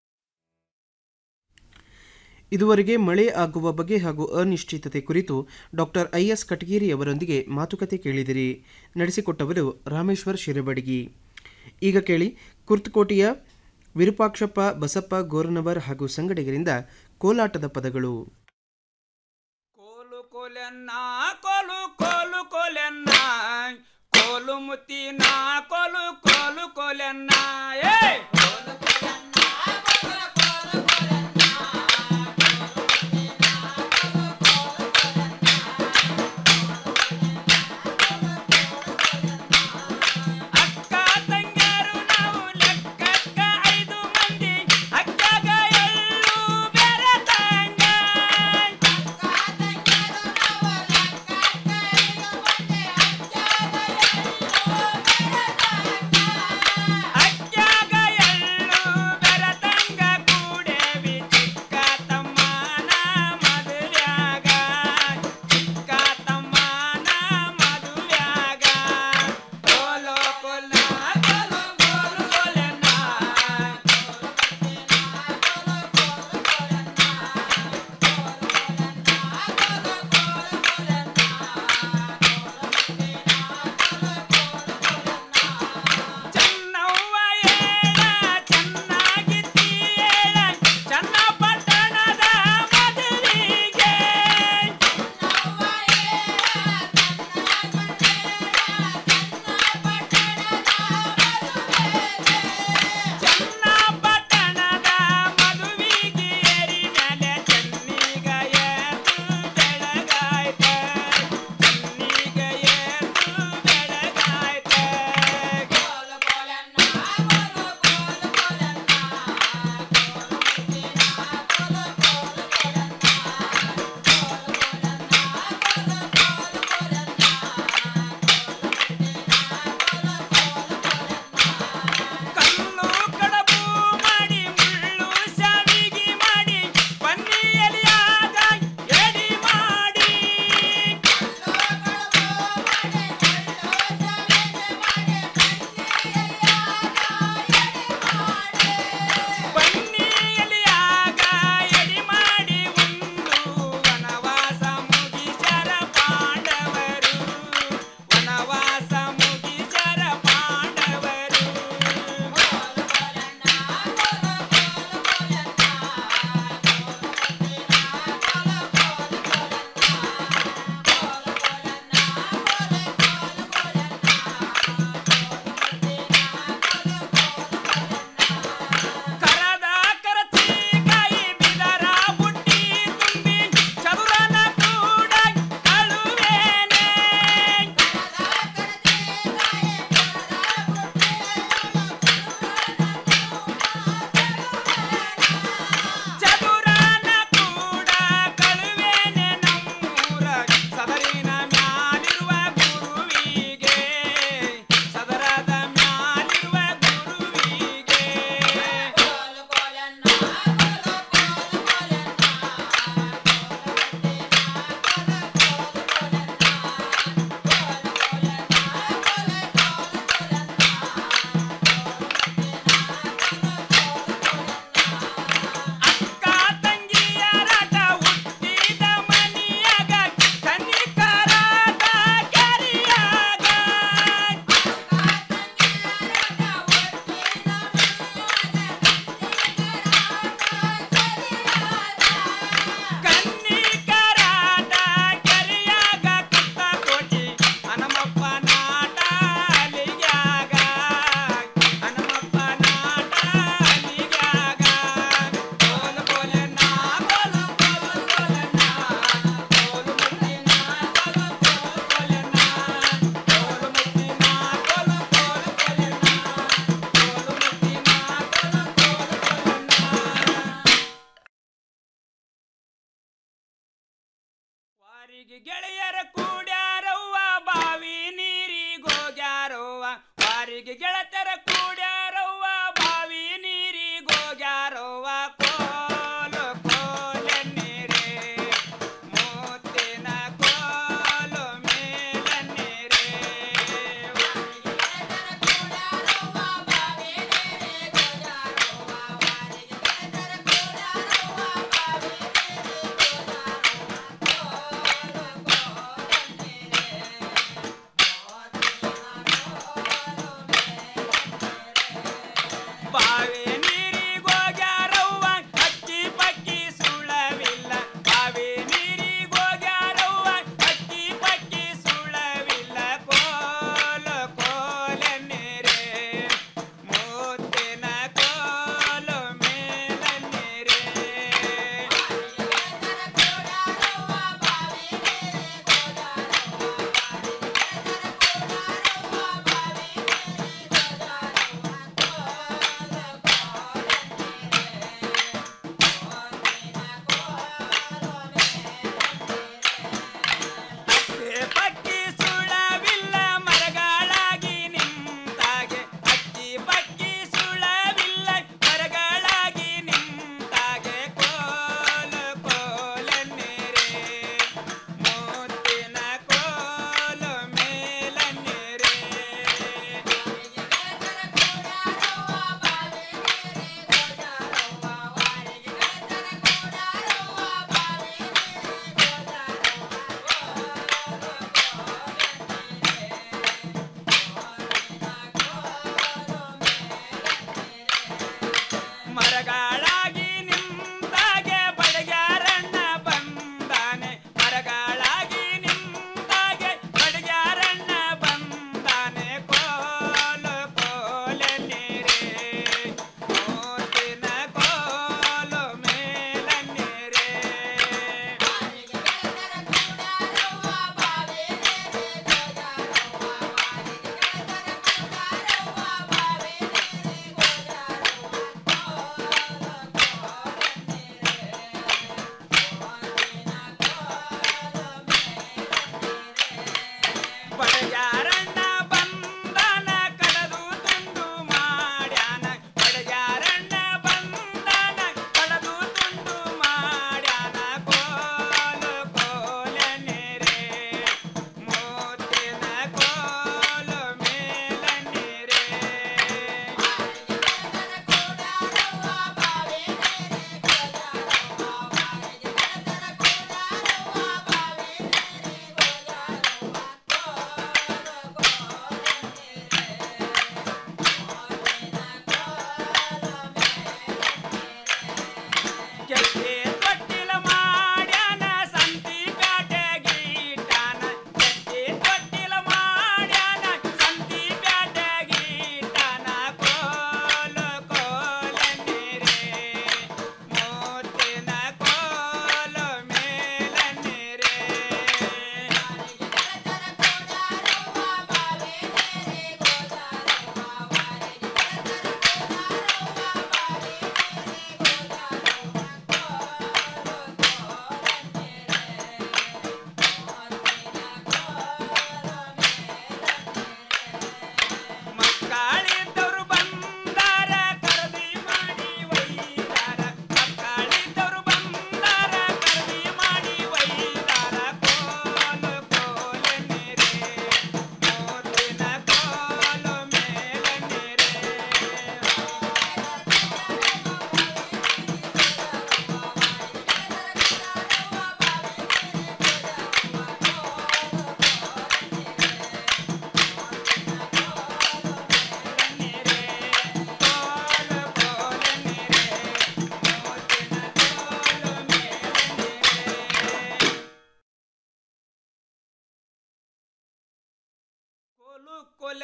ಇದುವರೆಗೆ ಮಳೆ ಆಗುವ ಬಗ್ಗೆ ಹಾಗೂ ಅನಿಶ್ಚಿತತೆ ಕುರಿತು ಡಾಕ್ಟರ್ ಐ ಎಸ್ ಕಟಗೇರಿ ಅವರೊಂದಿಗೆ ಮಾತುಕತೆ ಕೇಳಿದಿರಿ ನಡೆಸಿಕೊಟ್ಟವರು ರಾಮೇಶ್ವರ್ ಶಿರಬಡಗಿ ಈಗ ಕೇಳಿ ಕುರ್ತಕೋಟೆಯ ವಿರೂಪಾಕ್ಷಪ್ಪ ಬಸಪ್ಪ ಗೋರನವರ್ ಹಾಗೂ ಸಂಗಡಿಗರಿಂದ ಕೋಲಾಟದ ಪದಗಳು ಕೋಲೆನ್ನ ಕೋಲು ಕೋಲು ಕೋಲೆನ್ನ ಕೋಲು ಮುತ್ತಿನ ಕೋಲು ಕೋಲು ಕೋಲೆನ್ನ ಏ ಅಕ್ಕ ತಂಗಿಯರು ನಾವು ಲೆಕ್ಕಕ್ಕ ಐದು ಮಂದಿ ಅಕ್ಕಾಗ ಎಳ್ಳು ಬೇರೆ ತಂಗ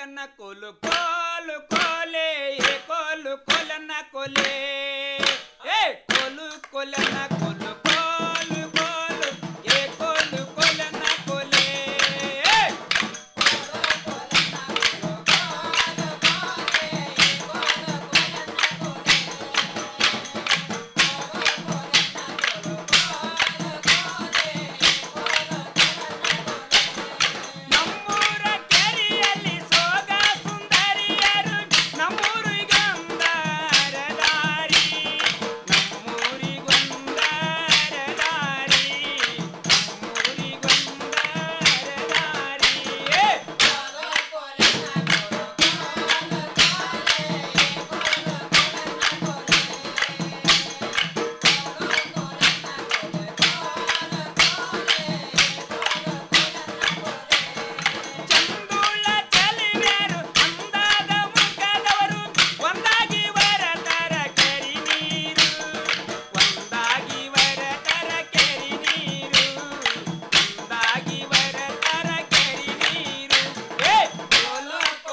ಕೋಲನ್ನ ಕೋಲು ಕೋಲು ಕೋಲೆ ಏ ಕೋಲು ಕೋಲನ್ನ ಕೋಲೆ